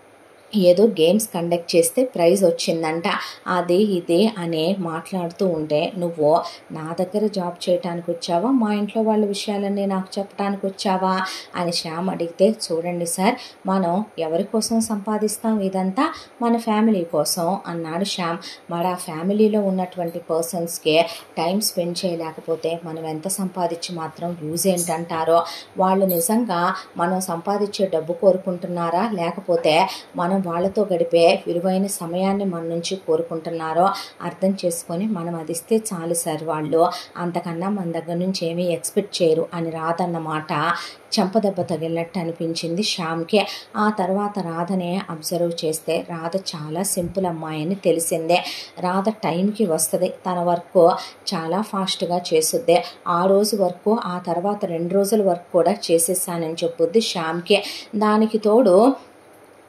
ఏదో గేమ్స్ కండక్ట్ చేస్తే ప్రైజ్ వచ్చిందంట అది ఇది అని మాట్లాడుతూ ఉంటే నువ్వు నా దగ్గర జాబ్ చేయటానికి వచ్చావా మా ఇంట్లో వాళ్ళ విషయాలన్నీ నాకు చెప్పడానికి వచ్చావా అని శ్యామ్ అడిగితే చూడండి సార్ మనం ఎవరి కోసం సంపాదిస్తాం ఇదంతా మన ఫ్యామిలీ కోసం అన్నాడు శ్యామ్ మరి ఆ ఫ్యామిలీలో ఉన్నటువంటి పర్సన్స్కి టైం స్పెండ్ చేయలేకపోతే మనం ఎంత సంపాదించి మాత్రం యూజ్ ఏంటంటారో వాళ్ళు నిజంగా మనం సంపాదించే డబ్బు కోరుకుంటున్నారా లేకపోతే మనం వాళ్ళతో గడిపే విలువైన సమయాన్ని మన నుంచి కోరుకుంటున్నారో అర్థం చేసుకొని మనం అది ఇస్తే చాలు సార్ వాళ్ళు అంతకన్నా మన దగ్గర నుంచి ఏమీ ఎక్స్పెక్ట్ చేయరు అని రాదన్నమాట చెంపదెబ్బ తగిలినట్టు అనిపించింది శ్యామ్కి ఆ తర్వాత రాధనే అబ్జర్వ్ చేస్తే రాధ చాలా సింపుల్ అమ్మాయి అని తెలిసిందే రాధ టైంకి వస్తుంది తన వర్క్ చాలా ఫాస్ట్గా చేస్తుంది ఆ రోజు వరకు ఆ తర్వాత రెండు రోజుల వర్క్ కూడా చేసేసానని చెప్పుద్ది శ్యామ్కి దానికి తోడు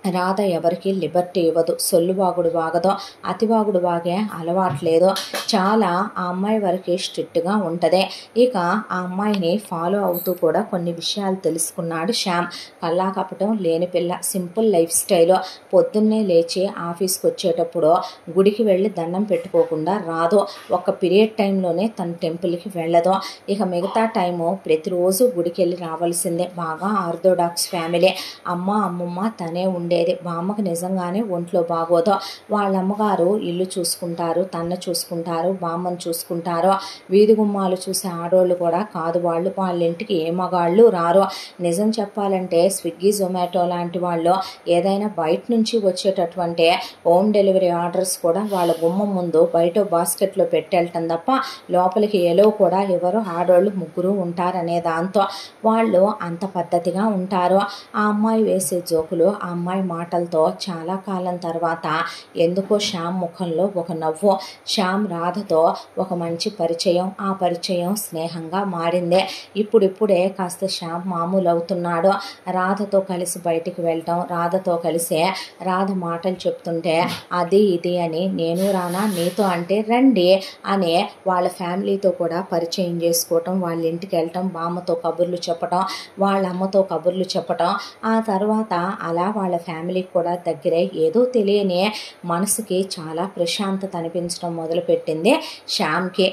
రాధ ఎవరికి లిబర్టీ ఇవ్వదు సొల్లువాగుడు వాగదో అతివాగుడు వాగే అలవాట్లేదు చాలా ఆ అమ్మాయి వరకు స్ట్రిక్ట్గా ఉంటుంది ఇక ఆ అమ్మాయిని ఫాలో అవుతూ కూడా కొన్ని విషయాలు తెలుసుకున్నాడు శ్యామ్ కల్లా కపటం లేని పిల్ల సింపుల్ లైఫ్ స్టైల్ పొద్దున్నే లేచి ఆఫీస్కి వచ్చేటప్పుడు గుడికి వెళ్ళి దండం పెట్టుకోకుండా రాదు ఒక పీరియడ్ టైంలోనే తన టెంపుల్కి వెళ్ళదు ఇక మిగతా టైము ప్రతిరోజు గుడికి వెళ్ళి రావాల్సిందే బాగా ఆర్థోడాక్స్ ఫ్యామిలీ అమ్మ అమ్మమ్మ తనే ఉండేది బామ్మకు నిజంగానే ఒంట్లో బాగోదు వాళ్ళ అమ్మగారు ఇల్లు చూసుకుంటారు తన్న చూసుకుంటారు బామ్మను చూసుకుంటారు వీధి గుమ్మాలు చూసే ఆడోళ్ళు కూడా కాదు వాళ్ళు వాళ్ళ ఇంటికి ఏ మగాళ్ళు రారు నిజం చెప్పాలంటే స్విగ్గీ జొమాటో లాంటి వాళ్ళు ఏదైనా బయట నుంచి వచ్చేటటువంటి హోమ్ డెలివరీ ఆర్డర్స్ కూడా వాళ్ళ గుమ్మం ముందు బయట బాస్కెట్లో పెట్టేయటం తప్ప లోపలికి ఎలో కూడా ఎవరు ఆడోళ్ళు ముగ్గురు ఉంటారనే దాంతో వాళ్ళు అంత పద్ధతిగా ఉంటారు ఆ అమ్మాయి వేసే జోకులు ఆ అమ్మాయి మాటలతో చాలా కాలం తర్వాత ఎందుకో శ్యామ్ ముఖంలో ఒక నవ్వు శ్యామ్ రాధతో ఒక మంచి పరిచయం ఆ పరిచయం స్నేహంగా మారింది ఇప్పుడిప్పుడే కాస్త శ్యామ్ మామూలు అవుతున్నాడు రాధతో కలిసి బయటికి వెళ్ళటం రాధతో కలిసి రాధ మాటలు చెప్తుంటే అది ఇది అని నేను రానా నీతో అంటే రండి అనే వాళ్ళ ఫ్యామిలీతో కూడా పరిచయం చేసుకోవటం వాళ్ళ ఇంటికి వెళ్ళటం బామ్మతో కబుర్లు చెప్పటం వాళ్ళ అమ్మతో కబుర్లు చెప్పటం ఆ తర్వాత అలా వాళ్ళ ఫ్యామిలీకి కూడా దగ్గరై ఏదో తెలియని మనసుకి చాలా ప్రశాంతత అనిపించడం మొదలుపెట్టింది శ్యామ్కి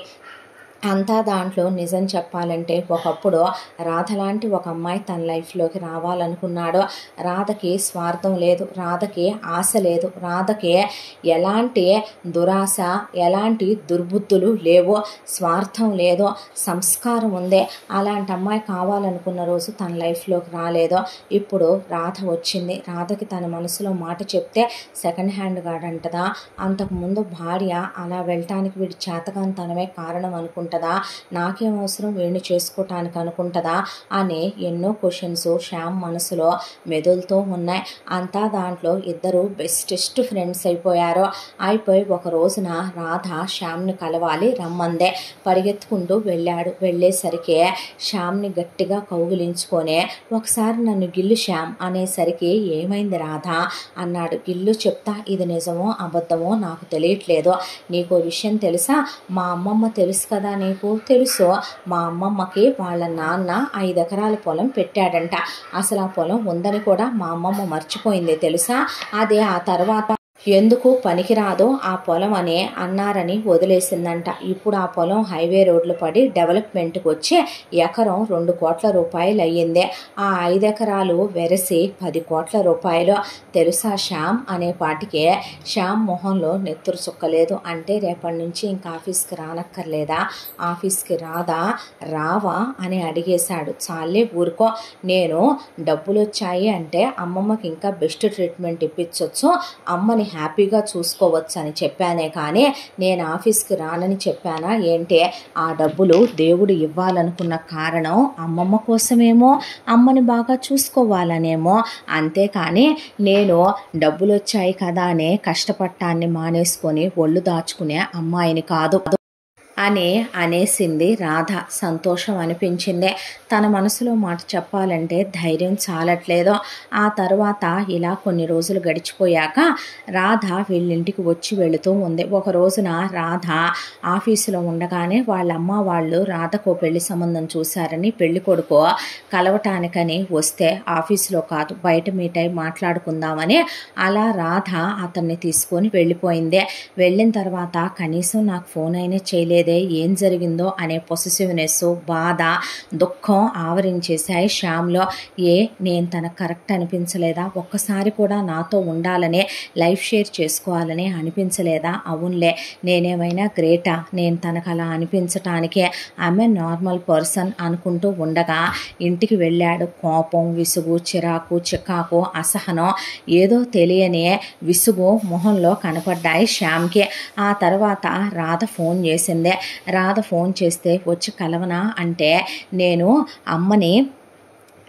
అంతా దాంట్లో నిజం చెప్పాలంటే ఒకప్పుడు రాధ లాంటి ఒక అమ్మాయి తన లైఫ్లోకి రావాలనుకున్నాడు రాధకి స్వార్థం లేదు రాధకి ఆశ లేదు రాధకి ఎలాంటి దురాశ ఎలాంటి దుర్బుద్ధులు లేవు స్వార్థం లేదు సంస్కారం ఉంది అలాంటి అమ్మాయి కావాలనుకున్న రోజు తన లైఫ్లోకి రాలేదు ఇప్పుడు రాధ వచ్చింది రాధకి తన మనసులో మాట చెప్తే సెకండ్ హ్యాండ్ గార్డ్ అంటదా అంతకుముందు భార్య అలా వెళ్ళటానికి వీడి చేతకాంతనమే కారణం అనుకుంటుందా నాకేం అవసరం వీడిని చేసుకోవటానికి అనుకుంటుందా అని ఎన్నో క్వశ్చన్స్ శ్యామ్ మనసులో మెదులుతూ ఉన్నాయి అంతా దాంట్లో ఇద్దరు బెస్టెస్ట్ ఫ్రెండ్స్ అయిపోయారు అయిపోయి ఒక రోజున రాధ శ్యామ్ని కలవాలి రమ్మందే పరిగెత్తుకుంటూ వెళ్ళాడు వెళ్ళేసరికి శ్యామ్ని గట్టిగా కౌగిలించుకొని ఒకసారి నన్ను గిల్లు శ్యామ్ అనేసరికి ఏమైంది రాధ అన్నాడు గిల్లు చెప్తా ఇది నిజమో అబద్ధమో నాకు తెలియట్లేదు నీకు విషయం తెలుసా మా అమ్మమ్మ తెలుసు కదా నీకు తెలుసు మా అమ్మమ్మకి వాళ్ళ నాన్న ఐదు ఎకరాల పొలం పెట్టాడంట అసలు ఆ పొలం ఉందని కూడా మా అమ్మమ్మ మర్చిపోయింది తెలుసా అదే ఆ తర్వాత ఎందుకు పనికిరాదో ఆ పొలం అని అన్నారని వదిలేసిందంట ఇప్పుడు ఆ పొలం హైవే రోడ్లు పడి డెవలప్మెంట్కి వచ్చి ఎకరం రెండు కోట్ల రూపాయలు అయ్యింది ఆ ఐదు ఎకరాలు వెరసి పది కోట్ల రూపాయలు తెలుసా శ్యామ్ అనే పాటికే శ్యామ్ మొహంలో నెత్తురు చుక్కలేదు అంటే రేపటి నుంచి ఇంకా ఆఫీస్కి రానక్కర్లేదా ఆఫీస్కి రాదా రావా అని అడిగేశాడు చాలే ఊరుకో నేను డబ్బులు వచ్చాయి అంటే అమ్మమ్మకి ఇంకా బెస్ట్ ట్రీట్మెంట్ ఇప్పించవచ్చు అమ్మని హ్యాపీగా చూసుకోవచ్చు అని చెప్పానే కానీ నేను ఆఫీస్కి రానని చెప్పానా ఏంటి ఆ డబ్బులు దేవుడు ఇవ్వాలనుకున్న కారణం అమ్మమ్మ కోసమేమో అమ్మని బాగా చూసుకోవాలనేమో అంతేకాని నేను డబ్బులు వచ్చాయి కదా అనే కష్టపట్టాన్ని మానేసుకొని ఒళ్ళు దాచుకునే అమ్మాయిని కాదు అని అనేసింది రాధ సంతోషం అనిపించింది తన మనసులో మాట చెప్పాలంటే ధైర్యం చాలట్లేదో ఆ తర్వాత ఇలా కొన్ని రోజులు గడిచిపోయాక రాధ వీళ్ళింటికి వచ్చి వెళుతూ ఉంది ఒక రోజున రాధ ఆఫీసులో ఉండగానే వాళ్ళ అమ్మ వాళ్ళు రాధకు పెళ్లి సంబంధం చూశారని పెళ్లి కొడుకు కలవటానికని వస్తే ఆఫీసులో కాదు బయట మీట్ అయి మాట్లాడుకుందామని అలా రాధ అతన్ని తీసుకొని వెళ్ళిపోయింది వెళ్ళిన తర్వాత కనీసం నాకు ఫోన్ అయినా చేయలేదే ఏం జరిగిందో అనే పొసెసివ్నెస్ బాధ దుఃఖం ఆవరించేశాయి శ్యామ్లో ఏ నేను తనకు కరెక్ట్ అనిపించలేదా ఒక్కసారి కూడా నాతో ఉండాలనే లైఫ్ షేర్ చేసుకోవాలని అనిపించలేదా అవునులే నేనేమైనా గ్రేటా నేను తనకు అలా అనిపించటానికే ఆమె నార్మల్ పర్సన్ అనుకుంటూ ఉండగా ఇంటికి వెళ్ళాడు కోపం విసుగు చిరాకు చికాకు అసహనం ఏదో తెలియని విసుగు మొహంలో కనపడ్డాయి శ్యామ్కి ఆ తర్వాత రాధ ఫోన్ చేసిందే రాధ ఫోన్ చేస్తే వచ్చి కలవనా అంటే నేను అమ్మని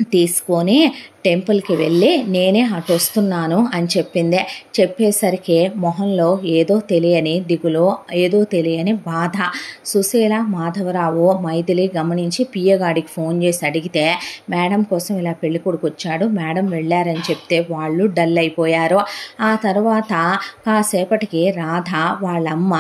తీసుకొని టెంపుల్కి వెళ్ళి నేనే అటు వస్తున్నాను అని చెప్పింది చెప్పేసరికి మొహంలో ఏదో తెలియని దిగులు ఏదో తెలియని బాధ సుశీల మాధవరావు మైథిలి గమనించి పియ్యగాడికి ఫోన్ చేసి అడిగితే మేడం కోసం ఇలా పెళ్లి కొడుకు వచ్చాడు మేడం వెళ్ళారని చెప్తే వాళ్ళు డల్ అయిపోయారు ఆ తర్వాత కాసేపటికి రాధ వాళ్ళమ్మ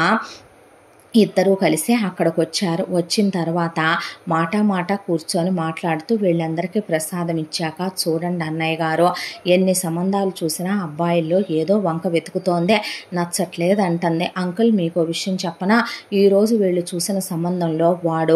ఇద్దరూ కలిసి అక్కడికి వచ్చారు వచ్చిన తర్వాత మాట మాట కూర్చొని మాట్లాడుతూ వీళ్ళందరికీ ప్రసాదం ఇచ్చాక చూడండి అన్నయ్య గారు ఎన్ని సంబంధాలు చూసినా అబ్బాయిల్లో ఏదో వంక వెతుకుతోంది నచ్చట్లేదు అంటుంది అంకుల్ మీకు విషయం చెప్పనా ఈరోజు వీళ్ళు చూసిన సంబంధంలో వాడు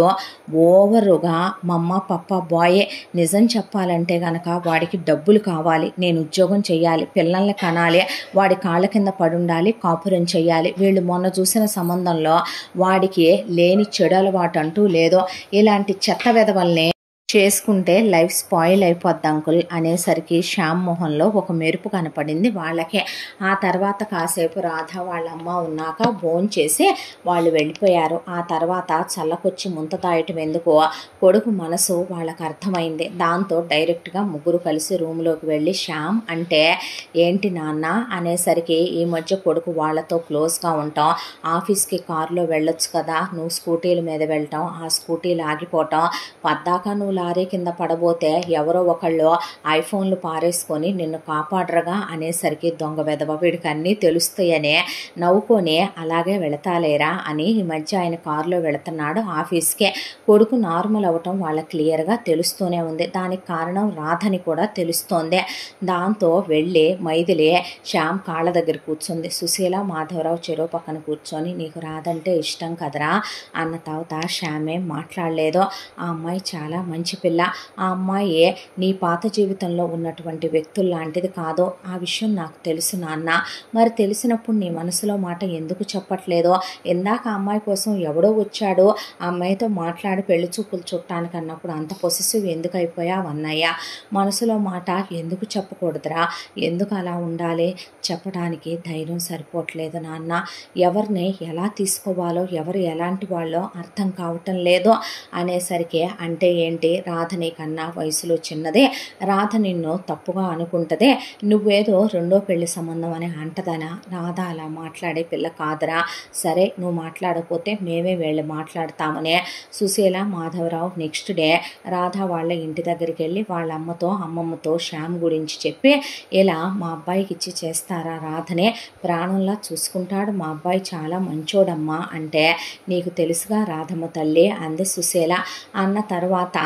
ఓవరుగా మమ్మ పప్ప బాయే నిజం చెప్పాలంటే గనక వాడికి డబ్బులు కావాలి నేను ఉద్యోగం చేయాలి పిల్లల్ని కనాలి వాడి కాళ్ళ కింద పడుండాలి కాపురం చేయాలి వీళ్ళు మొన్న చూసిన సంబంధంలో వాడికి లేని చెడు అలవాటు అంటూ లేదో ఇలాంటి చెత్త వెధవల్ని చేసుకుంటే లైఫ్ స్పాయిల్ అయిపోద్ది అంకుల్ అనేసరికి శ్యామ్ మొహంలో ఒక మెరుపు కనపడింది వాళ్ళకే ఆ తర్వాత కాసేపు రాధ వాళ్ళ అమ్మ ఉన్నాక భోన్ చేసి వాళ్ళు వెళ్ళిపోయారు ఆ తర్వాత చల్లకొచ్చి ముంత తాయటం ఎందుకో కొడుకు మనసు వాళ్ళకి అర్థమైంది దాంతో డైరెక్ట్గా ముగ్గురు కలిసి రూమ్లోకి వెళ్ళి శ్యామ్ అంటే ఏంటి నాన్న అనేసరికి ఈ మధ్య కొడుకు వాళ్ళతో క్లోజ్గా ఉంటాం ఆఫీస్కి కారులో వెళ్ళొచ్చు కదా నువ్వు స్కూటీల మీద వెళ్ళటం ఆ స్కూటీలు ఆగిపోవటం పద్దాక నువ్వు లారీ కింద పడబోతే ఎవరో ఒకళ్ళు ఐఫోన్లు పారేసుకొని నిన్ను కాపాడరగా అనేసరికి దొంగ వెదవ వీడికి అన్నీ తెలుస్తాయనే నవ్వుకొని అలాగే వెళతాలేరా అని ఈ మధ్య ఆయన కారులో వెళుతున్నాడు ఆఫీస్కే కొడుకు నార్మల్ అవ్వటం వాళ్ళకి క్లియర్గా తెలుస్తూనే ఉంది దానికి కారణం రాధని కూడా తెలుస్తోంది దాంతో వెళ్ళి మైథిలి శ్యామ్ కాళ్ళ దగ్గర కూర్చుంది సుశీల మాధవరావు చెరువు పక్కన కూర్చొని నీకు రాదంటే ఇష్టం కదరా అన్న తర్వాత శ్యామేం మాట్లాడలేదు ఆ అమ్మాయి చాలా మంచి పిల్ల ఆ అమ్మాయి నీ పాత జీవితంలో ఉన్నటువంటి వ్యక్తులు లాంటిది కాదో ఆ విషయం నాకు తెలుసు నాన్న మరి తెలిసినప్పుడు నీ మనసులో మాట ఎందుకు చెప్పట్లేదో ఇందాక ఆ అమ్మాయి కోసం ఎవడో వచ్చాడో ఆ అమ్మాయితో మాట్లాడి పెళ్లి చూపులు చుట్టానికి అన్నప్పుడు అంత పొసెసివ్ ఎందుకు అయిపోయావు అన్నయ్య మనసులో మాట ఎందుకు చెప్పకూడదురా ఎందుకు అలా ఉండాలి చెప్పడానికి ధైర్యం సరిపోవట్లేదు నాన్న ఎవరిని ఎలా తీసుకోవాలో ఎవరు ఎలాంటి వాళ్ళో అర్థం కావటం లేదో అనేసరికి అంటే ఏంటి రాధ నీకన్నా వయసులో చిన్నదే రాధ నిన్ను తప్పుగా అనుకుంటదే నువ్వేదో రెండో పెళ్లి సంబంధం అని అంటదనా రాధ అలా మాట్లాడే పిల్ల కాదురా సరే నువ్వు మాట్లాడకపోతే మేమే వెళ్ళి మాట్లాడతామనే సుశీల మాధవరావు నెక్స్ట్ డే రాధ వాళ్ళ ఇంటి దగ్గరికి వెళ్ళి వాళ్ళ అమ్మతో అమ్మమ్మతో శ్యామ్ గురించి చెప్పి ఇలా మా అబ్బాయికి ఇచ్చి చేస్తారా రాధనే ప్రాణంలా చూసుకుంటాడు మా అబ్బాయి చాలా మంచోడమ్మా అంటే నీకు తెలుసుగా రాధమ్మ తల్లి అంది సుశీల అన్న తర్వాత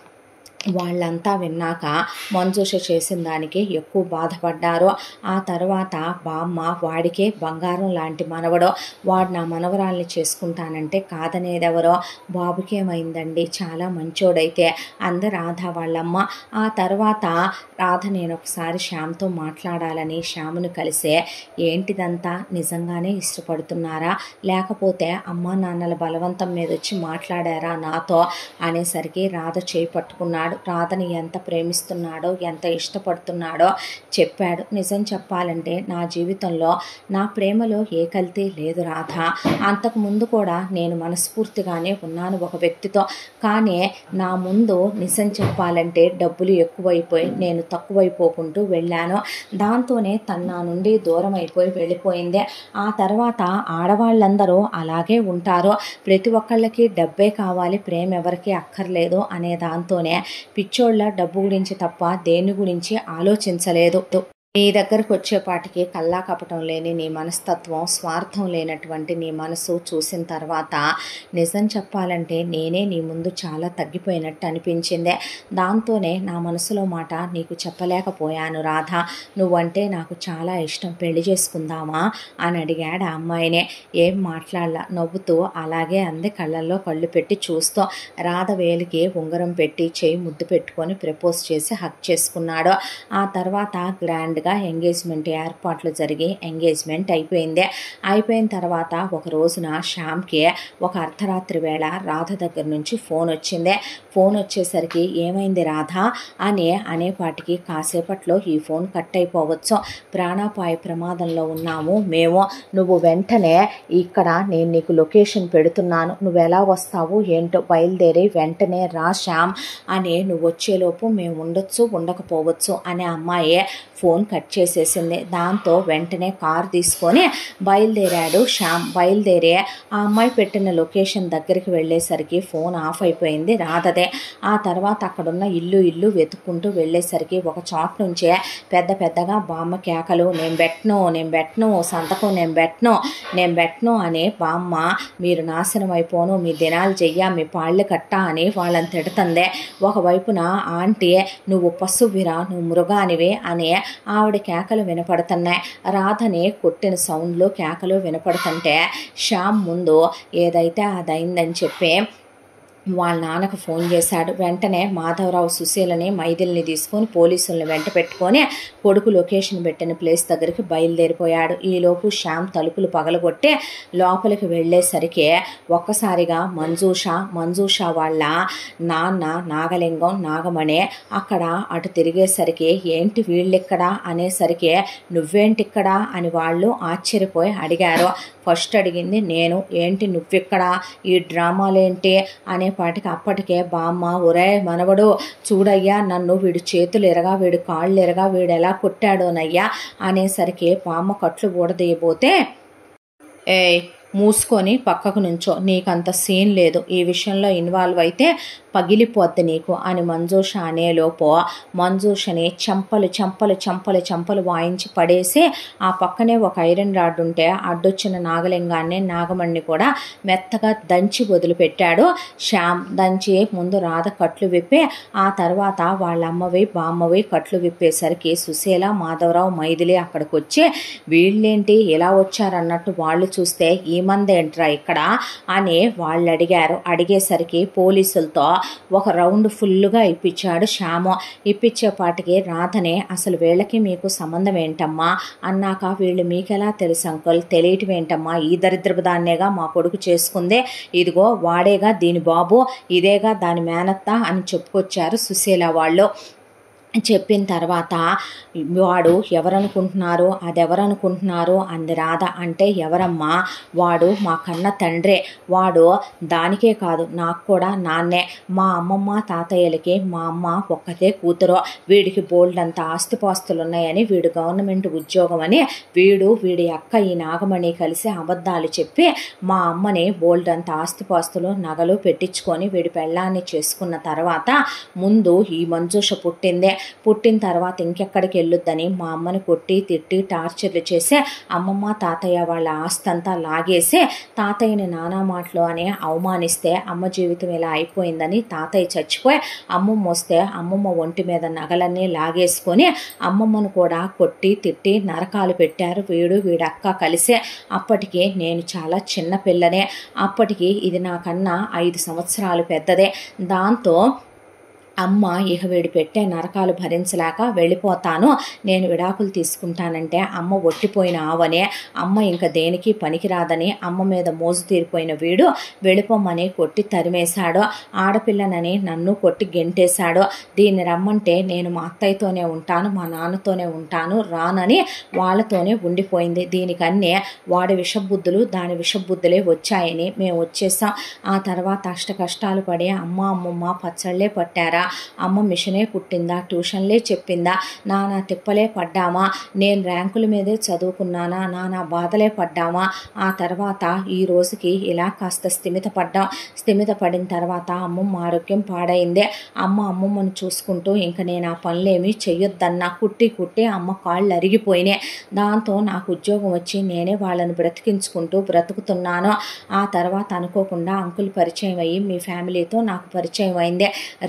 వాళ్ళంతా విన్నాక మంజుష చేసిన దానికి ఎక్కువ బాధపడ్డారు ఆ తర్వాత బామ్మ వాడికే బంగారం లాంటి మనవడో వాడు నా మనవరాల్ని చేసుకుంటానంటే కాదనేదెవరో బాబుకేమైందండి చాలా మంచోడైతే అంది రాధ వాళ్ళమ్మ ఆ తర్వాత రాధ నేను ఒకసారి శ్యామ్తో మాట్లాడాలని శ్యామును కలిసే ఏంటిదంతా నిజంగానే ఇష్టపడుతున్నారా లేకపోతే అమ్మా నాన్నల బలవంతం మీద వచ్చి మాట్లాడారా నాతో అనేసరికి రాధ చేయి పట్టుకున్నాడు రాధని ఎంత ప్రేమిస్తున్నాడో ఎంత ఇష్టపడుతున్నాడో చెప్పాడు నిజం చెప్పాలంటే నా జీవితంలో నా ప్రేమలో ఏ కల్తీ లేదు రాధ అంతకు ముందు కూడా నేను మనస్ఫూర్తిగానే ఉన్నాను ఒక వ్యక్తితో కానీ నా ముందు నిజం చెప్పాలంటే డబ్బులు ఎక్కువైపోయి నేను తక్కువైపోకుంటూ వెళ్ళాను దాంతోనే తన నా నుండి దూరం అయిపోయి వెళ్ళిపోయింది ఆ తర్వాత ఆడవాళ్ళందరూ అలాగే ఉంటారు ప్రతి ఒక్కళ్ళకి డబ్బే కావాలి ప్రేమ ఎవరికి అక్కర్లేదు అనే దాంతోనే పిచ్చోళ్ళ డబ్బు గురించి తప్ప దేని గురించి ఆలోచించలేదు నీ దగ్గరకు వచ్చేపాటికి కల్లా కపటం లేని నీ మనస్తత్వం స్వార్థం లేనటువంటి నీ మనసు చూసిన తర్వాత నిజం చెప్పాలంటే నేనే నీ ముందు చాలా తగ్గిపోయినట్టు అనిపించిందే దాంతోనే నా మనసులో మాట నీకు చెప్పలేకపోయాను రాధ నువ్వంటే నాకు చాలా ఇష్టం పెళ్లి చేసుకుందామా అని అడిగాడు ఆ అమ్మాయినే ఏం మాట్లాడలా నవ్వుతూ అలాగే అంది కళ్ళల్లో కళ్ళు పెట్టి చూస్తూ రాధ వేలికి ఉంగరం పెట్టి చేయి ముద్దు పెట్టుకొని ప్రపోజ్ చేసి హక్ చేసుకున్నాడు ఆ తర్వాత గ్రాండ్గా ఒక్కసారిగా ఎంగేజ్మెంట్ ఏర్పాట్లు జరిగి ఎంగేజ్మెంట్ అయిపోయింది అయిపోయిన తర్వాత ఒక రోజున శ్యామ్కి ఒక అర్ధరాత్రి వేళ రాధ దగ్గర నుంచి ఫోన్ వచ్చింది ఫోన్ వచ్చేసరికి ఏమైంది రాధ అని అనేపాటికి కాసేపట్లో ఈ ఫోన్ కట్ అయిపోవచ్చు ప్రాణాపాయ ప్రమాదంలో ఉన్నాము మేము నువ్వు వెంటనే ఇక్కడ నేను నీకు లొకేషన్ పెడుతున్నాను నువ్వు ఎలా వస్తావు ఏంటో బయలుదేరి వెంటనే రా శ్యామ్ అని నువ్వు వచ్చేలోపు మేము ఉండొచ్చు ఉండకపోవచ్చు అనే అమ్మాయి ఫోన్ కట్ చేసేసింది దాంతో వెంటనే కార్ తీసుకొని బయలుదేరాడు శ్యామ్ బయలుదేరి ఆ అమ్మాయి పెట్టిన లొకేషన్ దగ్గరికి వెళ్ళేసరికి ఫోన్ ఆఫ్ అయిపోయింది రాధదే ఆ తర్వాత అక్కడున్న ఇల్లు ఇల్లు వెతుక్కుంటూ వెళ్ళేసరికి ఒక చోట నుంచే పెద్ద పెద్దగా బామ్మ కేకలు నేను పెట్టను నేను పెట్టను సంతకం నేను పెట్టను నేను పెట్టను అని బామ్మ మీరు నాశనం అయిపోను మీ దినాలు చెయ్య మీ పాళ్ళు కట్ట అని వాళ్ళని తిడుతుంది ఒకవైపున ఆంటీ నువ్వు పశువిరా నువ్వు మృగానివి అని ఆవిడ కేకలు వినపడుతున్నాయి రాధని కొట్టిన సౌండ్లు కేకలు వినపడుతుంటే శ్యామ్ ముందు ఏదైతే అదైందని చెప్పి వాళ్ళ నాన్నకు ఫోన్ చేశాడు వెంటనే మాధవరావు సుశీలని మైదిల్ని తీసుకొని పోలీసులను వెంట పెట్టుకొని కొడుకు లొకేషన్ పెట్టిన ప్లేస్ దగ్గరికి బయలుదేరిపోయాడు ఈలోపు శ్యామ్ తలుపులు పగలగొట్టి లోపలికి వెళ్ళేసరికి ఒక్కసారిగా మంజూష మంజూష వాళ్ళ నాన్న నాగలింగం నాగమణి అక్కడ అటు తిరిగేసరికి ఏంటి వీళ్ళిక్కడ అనేసరికి నువ్వేంటిక్కడ అని వాళ్ళు ఆశ్చర్యపోయి అడిగారు ఫస్ట్ అడిగింది నేను ఏంటి నువ్విక్కడ ఈ డ్రామాలేంటి అనే పాటికి అప్పటికే బామ్మ ఒరే మనవడు చూడయ్యా నన్ను వీడి చేతులు ఎరగా వీడి కాళ్ళు ఎరగా వీడు ఎలా కొట్టాడోనయ్యా అనేసరికి బామ్మ కట్లు ఊడదీయబోతే ఏ మూసుకొని పక్కకు నుంచో నీకంత సీన్ లేదు ఈ విషయంలో ఇన్వాల్వ్ అయితే పగిలిపోద్ది నీకు అని మంజూష అనేలోపు మంజూషని చెంపలు చెంపలు చెంపలు చెంపలు వాయించి పడేసి ఆ పక్కనే ఒక ఐరన్ రాడ్ ఉంటే అడ్డొచ్చిన నాగలింగాన్ని నాగమణ్ణి కూడా మెత్తగా దంచి వదిలిపెట్టాడు శ్యామ్ దంచి ముందు రాధ కట్లు విప్పి ఆ తర్వాత వాళ్ళ అమ్మవి బామ్మవి కట్లు విప్పేసరికి సుశీల మాధవరావు మైథిలి అక్కడికి వచ్చి వీళ్ళేంటి ఇలా వచ్చారన్నట్టు వాళ్ళు చూస్తే ఈ మందేంట్రా ఇక్కడ అని వాళ్ళు అడిగారు అడిగేసరికి పోలీసులతో ఒక రౌండ్ ఫుల్గా ఇప్పించాడు శ్యాము ఇప్పించేపాటికి రాధనే అసలు వీళ్ళకి మీకు సంబంధం ఏంటమ్మా అన్నాక వీళ్ళు మీకెలా తెలుసు అంకుల్ తెలియటం ఏంటమ్మా ఈ దరిద్రపు దాన్నేగా మా కొడుకు చేసుకుందే ఇదిగో వాడేగా దీని బాబు ఇదేగా దాని మేనత్త అని చెప్పుకొచ్చారు సుశీల వాళ్ళు చెప్పిన తర్వాత వాడు ఎవరనుకుంటున్నారు అది ఎవరనుకుంటున్నారు అంది రాధ అంటే ఎవరమ్మా వాడు మా కన్న తండ్రే వాడు దానికే కాదు నాకు కూడా నాన్నే మా అమ్మమ్మ తాతయ్యలకి మా అమ్మ ఒక్కతే కూతురు వీడికి బోల్డ్ అంత ఆస్తిపాస్తులు ఉన్నాయని వీడు గవర్నమెంట్ ఉద్యోగం అని వీడు వీడి అక్క ఈ నాగమణి కలిసి అబద్ధాలు చెప్పి మా అమ్మని బోల్డ్ అంత ఆస్తిపాస్తులు నగలు పెట్టించుకొని వీడి పెళ్ళాన్ని చేసుకున్న తర్వాత ముందు ఈ మంజూష పుట్టిందే పుట్టిన తర్వాత ఇంకెక్కడికి వెళ్ళొద్దని మా అమ్మని కొట్టి తిట్టి టార్చర్లు చేసి అమ్మమ్మ తాతయ్య వాళ్ళ ఆస్తి అంతా లాగేసి తాతయ్యని నానా మాటలు అని అవమానిస్తే అమ్మ జీవితం ఇలా అయిపోయిందని తాతయ్య చచ్చిపోయి అమ్మమ్మ వస్తే అమ్మమ్మ ఒంటి మీద నగలన్నీ లాగేసుకొని అమ్మమ్మను కూడా కొట్టి తిట్టి నరకాలు పెట్టారు వీడు వీడక్క కలిసే అప్పటికి నేను చాలా చిన్న పిల్లనే అప్పటికి ఇది నాకన్నా ఐదు సంవత్సరాలు పెద్దదే దాంతో అమ్మ ఇక వీడు పెట్టే నరకాలు భరించలేక వెళ్ళిపోతాను నేను విడాకులు తీసుకుంటానంటే అమ్మ ఒట్టిపోయిన ఆవనే అమ్మ ఇంకా దేనికి పనికిరాదని అమ్మ మీద మోజు తీరిపోయిన వీడు వెళ్ళిపోమని కొట్టి తరిమేశాడు ఆడపిల్లనని నన్ను కొట్టి గెంటేశాడు దీన్ని రమ్మంటే నేను మా అత్తయ్యతోనే ఉంటాను మా నాన్నతోనే ఉంటాను రానని వాళ్ళతోనే ఉండిపోయింది దీనికన్నే వాడి విషబుద్ధులు దాని విషబుద్ధులే వచ్చాయని మేము వచ్చేసాం ఆ తర్వాత అష్ట కష్టాలు పడి అమ్మ అమ్మమ్మ పచ్చళ్ళే పట్టారా అమ్మ మిషనే కుట్టిందా ట్యూషన్లే చెప్పిందా నానా తిప్పలే పడ్డామా నేను ర్యాంకుల మీదే చదువుకున్నానా నానా బాధలే పడ్డామా ఆ తర్వాత ఈ రోజుకి ఇలా కాస్త స్థిమిత పడ్డాం స్థిమిత పడిన తర్వాత అమ్మమ్మ ఆరోగ్యం పాడైంది అమ్మ అమ్మమ్మను చూసుకుంటూ ఇంక నేను ఆ పనులేమీ చెయ్యొద్దన్నా కుట్టి కుట్టి అమ్మ కాళ్ళు అరిగిపోయినాయి దాంతో నాకు ఉద్యోగం వచ్చి నేనే వాళ్ళని బ్రతికించుకుంటూ బ్రతుకుతున్నాను ఆ తర్వాత అనుకోకుండా అంకుల్ పరిచయం అయ్యి మీ ఫ్యామిలీతో నాకు పరిచయం అయింది రీసెంట్గా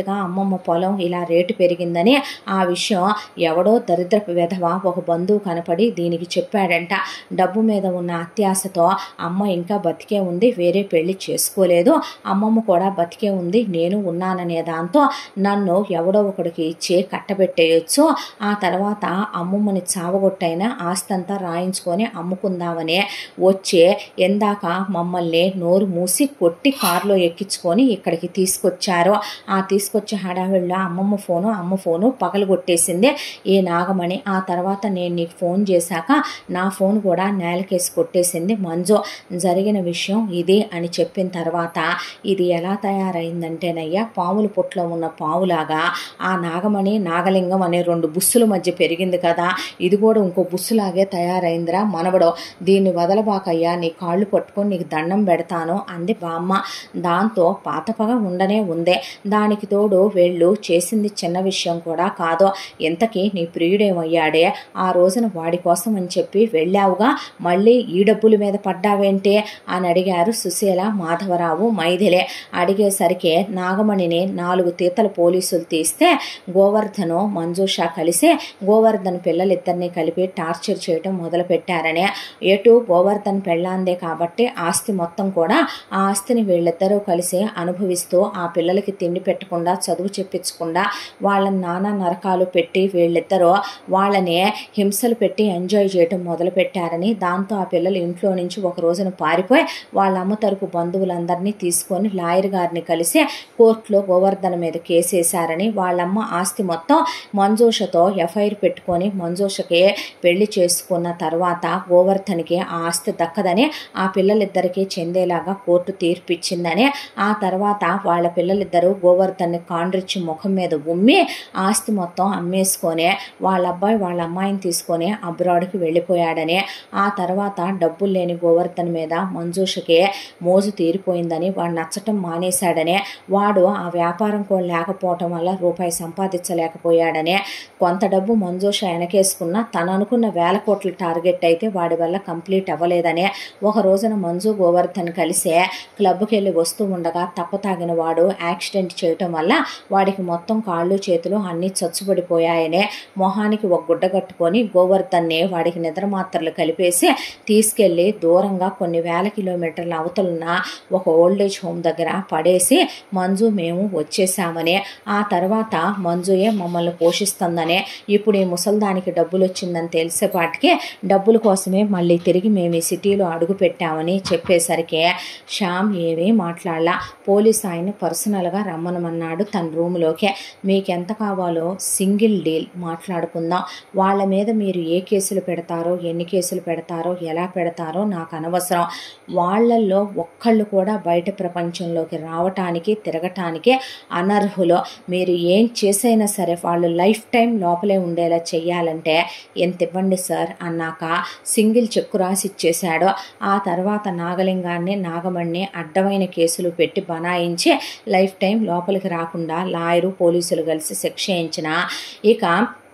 రీసెంట్గా అమ్మమ్మ పొలం ఇలా రేటు పెరిగిందని ఆ విషయం ఎవడో దరిద్రపు విధవ ఒక బంధువు కనపడి దీనికి చెప్పాడంట డబ్బు మీద ఉన్న అత్యాశతో అమ్మ ఇంకా బతికే ఉంది వేరే పెళ్లి చేసుకోలేదు అమ్మమ్మ కూడా బతికే ఉంది నేను ఉన్నాననే దాంతో నన్ను ఎవడో ఒకడికి ఇచ్చి కట్టబెట్టేయచ్చు ఆ తర్వాత అమ్మమ్మని చావగొట్టైనా ఆస్తంతా రాయించుకొని అమ్ముకుందామని వచ్చే ఎందాక మమ్మల్ని నోరు మూసి కొట్టి కారులో ఎక్కించుకొని ఇక్కడికి తీసుకొచ్చారు ఆ తీసుకొచ్చే హడావిడిలో అమ్మమ్మ ఫోను అమ్మ ఫోను పగలగొట్టేసింది ఈ నాగమణి ఆ తర్వాత నేను నీకు ఫోన్ చేశాక నా ఫోన్ కూడా నేలకేసి కొట్టేసింది మంజు జరిగిన విషయం ఇది అని చెప్పిన తర్వాత ఇది ఎలా తయారైందంటేనయ్యా పాముల పుట్లో ఉన్న పావులాగా ఆ నాగమణి నాగలింగం అనే రెండు బుస్సుల మధ్య పెరిగింది కదా ఇది కూడా ఇంకో బుస్సులాగే తయారైందిరా మనవడో దీన్ని వదలబాకయ్యా నీ కాళ్ళు పట్టుకొని నీకు దండం పెడతాను అంది బామ్మ దాంతో పాతపగా ఉండనే ఉందే దానికి తోడు వెళ్ళు చేసింది చిన్న విషయం కూడా కాదు ఇంతకీ నీ ప్రియుడేమయ్యాడే ఆ రోజున వాడి కోసం అని చెప్పి వెళ్ళావుగా మళ్ళీ ఈ డబ్బుల మీద పడ్డావేంటే అని అడిగారు సుశీల మాధవరావు మైథిలే అడిగేసరికి నాగమణిని నాలుగు తీతల పోలీసులు తీస్తే గోవర్ధను మంజుష కలిసి గోవర్ధన్ పిల్లలిద్దరిని కలిపి టార్చర్ చేయడం మొదలుపెట్టారని ఎటు గోవర్ధన్ పెళ్ళాందే కాబట్టి ఆస్తి మొత్తం కూడా ఆ ఆస్తిని వీళ్ళిద్దరూ కలిసి అనుభవిస్తూ ఆ పిల్లలకి తిండి పెట్టకుండా చదువు చెప్పించకుండా వాళ్ళని నానా నరకాలు పెట్టి వీళ్ళిద్దరూ వాళ్ళని హింసలు పెట్టి ఎంజాయ్ చేయడం మొదలుపెట్టారని దాంతో ఆ పిల్లలు ఇంట్లో నుంచి ఒక రోజున పారిపోయి వాళ్ళ అమ్మ తరపు బంధువులందరినీ తీసుకొని లాయర్ గారిని కలిసి కోర్టులో గోవర్ధన మీద కేసేశారని వాళ్ళమ్మ ఆస్తి మొత్తం మంజూషతో ఎఫ్ఐఆర్ పెట్టుకొని మంజూషకి పెళ్లి చేసుకున్న తర్వాత గోవర్ధన్కి ఆ ఆస్తి దక్కదని ఆ పిల్లలిద్దరికీ చెందేలాగా కోర్టు తీర్పు ఇచ్చిందని ఆ తర్వాత వాళ్ళ పిల్లలిద్దరూ గోవర్ధన్ని కాండ్రిచ్చి ముఖం మీద ఉమ్మి ఆస్తి మొత్తం అమ్మేసుకొని వాళ్ళ అబ్బాయి వాళ్ళ అమ్మాయిని తీసుకొని అబ్రాడ్కి వెళ్ళిపోయాడని ఆ తర్వాత డబ్బులు లేని గోవర్ధన్ మీద మంజూషకి మోజు తీరిపోయిందని వాడు నచ్చటం మానేశాడని వాడు ఆ వ్యాపారం కూడా లేకపోవటం వల్ల రూపాయి సంపాదించలేకపోయాడని కొంత డబ్బు మంజూష వెనకేసుకున్న తను అనుకున్న వేల కోట్ల టార్గెట్ అయితే వాడి వల్ల కంప్లీట్ అవ్వలేదని ఒక రోజున మంజు గోవర్ధన్ కలిసే క్లబ్కి వెళ్ళి వస్తూ ఉండగా తప్పతాగిన వాడు యాక్సిడెంట్ చేయటం వల్ల వాడికి మొత్తం కాళ్ళు చేతులు అన్నీ చచ్చుబడిపోయాయని మొహానికి ఒక గుడ్డ కట్టుకొని గోవర్ధన్ని వాడికి నిద్ర మాత్రలు కలిపేసి తీసుకెళ్లి దూరంగా కొన్ని వేల కిలోమీటర్ల అవతలున్న ఒక ఓల్డేజ్ హోమ్ దగ్గర పడేసి మంజు మేము వచ్చేసామని ఆ తర్వాత మంజుయే మమ్మల్ని పోషిస్తుందనే ఇప్పుడు ఈ ముసల్దానికి డబ్బులు వచ్చిందని తెలిసేపాటికి డబ్బుల కోసమే మళ్ళీ తిరిగి మేము ఈ సిటీలో అడుగు పెట్టామని చెప్పేసరికి శ్యామ్ ఏమీ మాట్లాడలా పోలీస్ ఆయన పర్సనల్గా రమ్మనమన్నాడు తన రూమ్లోకే మీకు ఎంత కావాలో సింగిల్ డీల్ మాట్లాడుకుందాం వాళ్ళ మీద మీరు ఏ కేసులు పెడతారో ఎన్ని కేసులు పెడతారో ఎలా పెడతారో నాకు అనవసరం వాళ్ళల్లో ఒక్కళ్ళు కూడా బయట ప్రపంచంలోకి రావటానికి తిరగటానికి అనర్హులు మీరు ఏం చేసైనా సరే వాళ్ళు లైఫ్ టైం లోపలే ఉండేలా చెయ్యాలంటే ఎంత ఇవ్వండి సార్ అన్నాక సింగిల్ చెక్కు రాసి ఇచ్చేశాడు ఆ తర్వాత నాగలింగాన్ని నాగమణ్ణి అడ్డమైన కేసులు పెట్టి బనాయించి లైఫ్ టైం లోపలికి రాకుండా లాయరు పోలీసులు కలిసి శిక్ష వేయించిన ఇక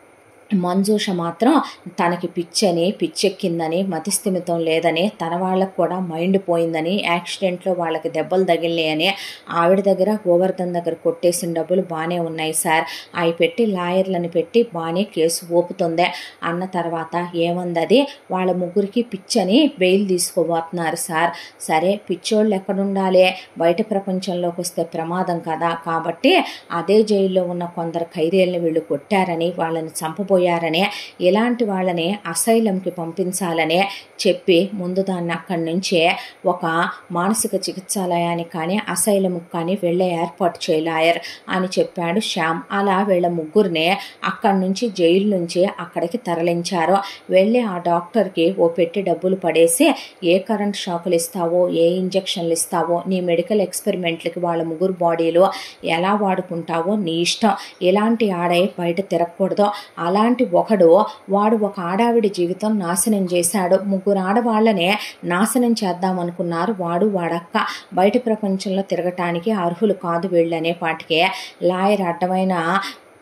మంజూష మాత్రం తనకి పిచ్చని పిచ్చెక్కిందని మతిస్థిమితం లేదని తన వాళ్ళకు కూడా మైండ్ పోయిందని యాక్సిడెంట్లో వాళ్ళకి దెబ్బలు తగిలినాయని ఆవిడ దగ్గర గోవర్ధన్ దగ్గర కొట్టేసిన డబ్బులు బాగానే ఉన్నాయి సార్ అవి పెట్టి లాయర్లను పెట్టి బాగానే కేసు ఊపుతుంది అన్న తర్వాత ఏమందది వాళ్ళ ముగ్గురికి పిచ్చని బెయిల్ తీసుకోబోతున్నారు సార్ సరే పిచ్చోళ్ళు ఎక్కడుండాలి బయట ప్రపంచంలోకి వస్తే ప్రమాదం కదా కాబట్టి అదే జైల్లో ఉన్న కొందరు ఖైదీలను వీళ్ళు కొట్టారని వాళ్ళని చంపబోయారు పోయారనే ఇలాంటి వాళ్ళని అసైలంకి పంపించాలనే చెప్పి ముందు దాన్ని అక్కడి నుంచే ఒక మానసిక చికిత్సాలయానికి కానీ అసైలంకి కానీ వెళ్ళే ఏర్పాటు చేయలాయర్ అని చెప్పాడు శ్యామ్ అలా వీళ్ళ ముగ్గురిని అక్కడి నుంచి జైలు నుంచి అక్కడికి తరలించారు వెళ్ళి ఆ డాక్టర్కి ఓ పెట్టి డబ్బులు పడేసి ఏ కరెంట్ షాకులు ఇస్తావో ఏ ఇంజక్షన్లు ఇస్తావో నీ మెడికల్ ఎక్స్పెరిమెంట్లకి వాళ్ళ ముగ్గురు బాడీలో ఎలా వాడుకుంటావో నీ ఇష్టం ఎలాంటి ఆడై బయట తిరగకూడదు అలాంటి ఒకడు వాడు ఒక ఆడావిడి జీవితం నాశనం చేశాడు ముగ్గురు ఆడవాళ్ళనే నాశనం చేద్దామనుకున్నారు వాడు వాడక్క బయట ప్రపంచంలో తిరగటానికి అర్హులు కాదు వీళ్ళనే పాటికే లాయర్ అడ్డమైన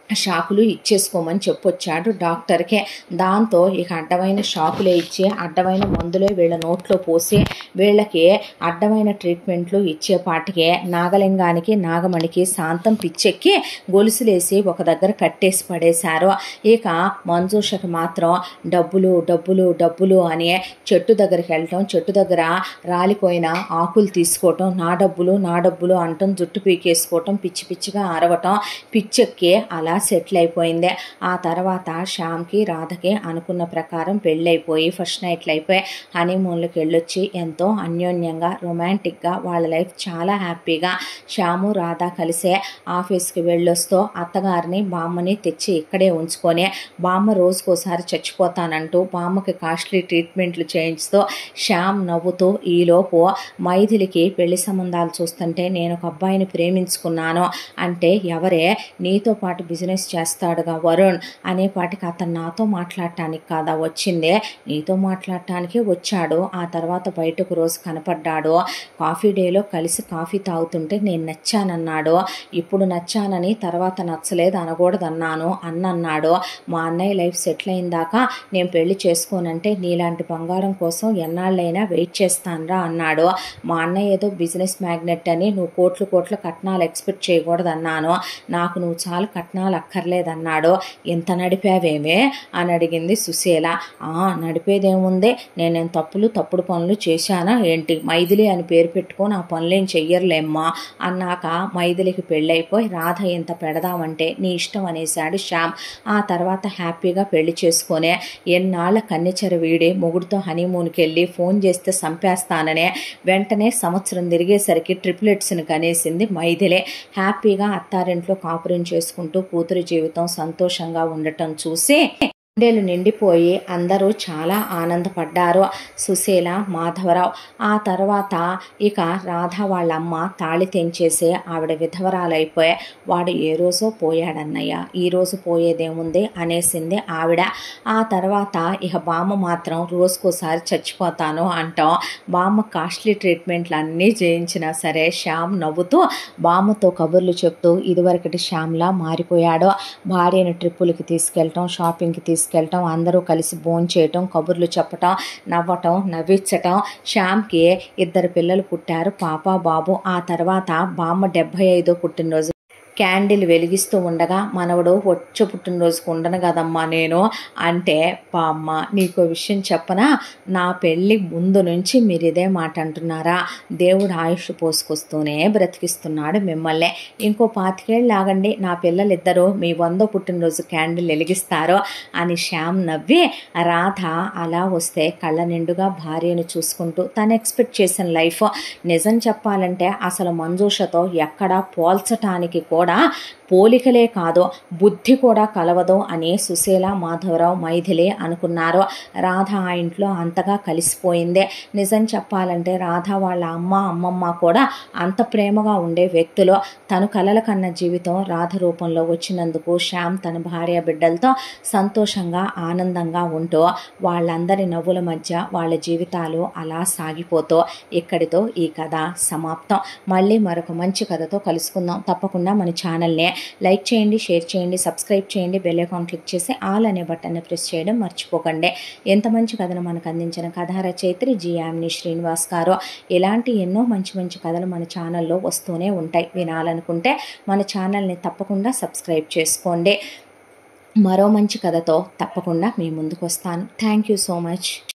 షాకులు ఇచ్చేసుకోమని చెప్పొచ్చాడు డాక్టర్కే దాంతో ఇక అడ్డమైన షాకులే ఇచ్చి అడ్డమైన మందులే వీళ్ళ నోట్లో పోసి వీళ్ళకి అడ్డమైన ట్రీట్మెంట్లు ఇచ్చేపాటికే నాగలింగానికి నాగమణికి శాంతం పిచ్చెక్కి గొలుసులేసి ఒక దగ్గర కట్టేసి పడేశారు ఇక మంజూషకి మాత్రం డబ్బులు డబ్బులు డబ్బులు అని చెట్టు దగ్గరికి వెళ్ళటం చెట్టు దగ్గర రాలిపోయిన ఆకులు తీసుకోవటం నా డబ్బులు నా డబ్బులు అంటం జుట్టు పీకేసుకోవటం పిచ్చి పిచ్చిగా అరవటం పిచ్చెక్కి అలా సెటిల్ అయిపోయింది ఆ తర్వాత శ్యామ్కి రాధకి అనుకున్న ప్రకారం పెళ్ళైపోయి ఫస్ట్ నైట్లు అయిపోయి హనీమూన్లకు వెళ్ళొచ్చి ఎంతో అన్యోన్యంగా రొమాంటిక్గా వాళ్ళ లైఫ్ చాలా హ్యాపీగా శ్యాము రాధ కలిసే ఆఫీస్కి వెళ్ళొస్తూ అత్తగారిని బామ్మని తెచ్చి ఇక్కడే ఉంచుకొని బామ్మ రోజుకోసారి చచ్చిపోతానంటూ బామ్మకి కాస్ట్లీ ట్రీట్మెంట్లు చేయించుతూ శ్యామ్ నవ్వుతూ ఈలోపు మైథిలికి పెళ్లి సంబంధాలు చూస్తుంటే నేను ఒక అబ్బాయిని ప్రేమించుకున్నాను అంటే ఎవరే నీతో పాటు బిజినెస్ చేస్తాడుగా వరుణ్ అనేపాటికి అతను నాతో మాట్లాడటానికి కాదా వచ్చిందే నీతో మాట్లాడటానికి వచ్చాడు ఆ తర్వాత బయటకు రోజు కనపడ్డాడు కాఫీ డేలో కలిసి కాఫీ తాగుతుంటే నేను నచ్చానన్నాడు ఇప్పుడు నచ్చానని తర్వాత నచ్చలేదు అనకూడదన్నాను అన్నన్నాడు మా అన్నయ్య లైఫ్ సెటిల్ అయిన దాకా నేను పెళ్లి చేసుకోనంటే నీలాంటి బంగారం కోసం ఎన్నాళ్ళైనా వెయిట్ చేస్తానరా అన్నాడు మా అన్నయ్య ఏదో బిజినెస్ మ్యాగ్నెట్ అని నువ్వు కోట్లు కోట్ల కట్నాలు ఎక్స్పెక్ట్ చేయకూడదన్నాను నాకు నువ్వు చాలు కట్నాలు అక్కర్లేదన్నాడు ఎంత నడిపావేమే అని అడిగింది సుశీల ఆ నడిపేదేముంది నేనేం తప్పులు తప్పుడు పనులు చేశానా ఏంటి మైథిలి అని పేరు పెట్టుకొని ఆ పనులేం చెయ్యర్లేమ్మా అన్నాక మైథిలికి పెళ్ళైపోయి రాధ ఎంత పెడదామంటే నీ ఇష్టం అనేశాడు శ్యామ్ ఆ తర్వాత హ్యాపీగా పెళ్లి చేసుకొని ఎన్నాళ్ళ కన్నెచెర వీడి మొగుడుతో హనీమూన్కి వెళ్ళి ఫోన్ చేస్తే చంపేస్తాననే వెంటనే సంవత్సరం తిరిగేసరికి ట్రిప్లెట్స్ని కనేసింది మైథిలే హ్యాపీగా అత్తారింట్లో కాపురం చేసుకుంటూ కూతురు జీవితం సంతోషంగా ఉండటం చూసి గుండెలు నిండిపోయి అందరూ చాలా ఆనందపడ్డారు సుశీల మాధవరావు ఆ తర్వాత ఇక రాధ వాళ్ళ అమ్మ తాళి తెంచేసి ఆవిడ విధవరాలైపోయి వాడు ఏ రోజో పోయాడన్నయ్య ఈ రోజు పోయేదేముంది అనేసింది ఆవిడ ఆ తర్వాత ఇక బామ్మ మాత్రం రోజుకోసారి చచ్చిపోతాను అంటాం బామ్మ కాస్ట్లీ ట్రీట్మెంట్లు అన్నీ చేయించినా సరే శ్యామ్ నవ్వుతూ బామ్మతో కబుర్లు చెప్తూ ఇదివరకటి శ్యామ్లా మారిపోయాడు భార్యను ట్రిప్పులకి తీసుకెళ్ళటం షాపింగ్కి తీసుకెళ్ళటం అందరూ కలిసి భోంచేయటం చేయటం కబుర్లు చెప్పటం నవ్వటం నవ్వించటం శ్యామ్కి ఇద్దరు పిల్లలు పుట్టారు పాప బాబు ఆ తర్వాత బామ్మ డెబ్భై ఐదో పుట్టినరోజు క్యాండిల్ వెలిగిస్తూ ఉండగా మనవడు వచ్చి పుట్టినరోజుకు ఉండను కదమ్మా నేను అంటే పామ్మ నీకు విషయం చెప్పనా నా పెళ్ళి ముందు నుంచి మీరు ఇదే మాట అంటున్నారా దేవుడు ఆయుష్ పోసుకొస్తూనే బ్రతికిస్తున్నాడు మిమ్మల్ని ఇంకో పాతికేళ్ళు ఆగండి నా పిల్లలిద్దరూ మీ వందో పుట్టినరోజు క్యాండిల్ వెలిగిస్తారో అని శ్యామ్ నవ్వి రాధ అలా వస్తే కళ్ళ నిండుగా భార్యను చూసుకుంటూ తను ఎక్స్పెక్ట్ చేసిన లైఫ్ నిజం చెప్పాలంటే అసలు మంజూషతో ఎక్కడా పోల్చటానికి కూడా పోలికలే కాదు బుద్ధి కూడా కలవదు అని సుశీల మాధవరావు మైథిలి అనుకున్నారు రాధ ఆ ఇంట్లో అంతగా కలిసిపోయిందే నిజం చెప్పాలంటే రాధ వాళ్ళ అమ్మ అమ్మమ్మ కూడా అంత ప్రేమగా ఉండే వ్యక్తులు తను కలల కన్న జీవితం రాధ రూపంలో వచ్చినందుకు శ్యామ్ తన భార్య బిడ్డలతో సంతోషంగా ఆనందంగా ఉంటూ వాళ్ళందరి నవ్వుల మధ్య వాళ్ళ జీవితాలు అలా సాగిపోతూ ఇక్కడితో ఈ కథ సమాప్తం మళ్ళీ మరొక మంచి కథతో కలుసుకుందాం తప్పకుండా మన ఛానల్ని లైక్ చేయండి షేర్ చేయండి సబ్స్క్రైబ్ చేయండి బెల్ ఐకాన్ క్లిక్ చేసి ఆల్ అనే బటన్ని ప్రెస్ చేయడం మర్చిపోకండి ఎంత మంచి కథను మనకు అందించిన కథా రచయిత్రి జి యామిని శ్రీనివాస్ గారు ఇలాంటి ఎన్నో మంచి మంచి కథలు మన ఛానల్లో వస్తూనే ఉంటాయి వినాలనుకుంటే మన ఛానల్ని తప్పకుండా సబ్స్క్రైబ్ చేసుకోండి మరో మంచి కథతో తప్పకుండా మీ ముందుకు వస్తాను థ్యాంక్ యూ సో మచ్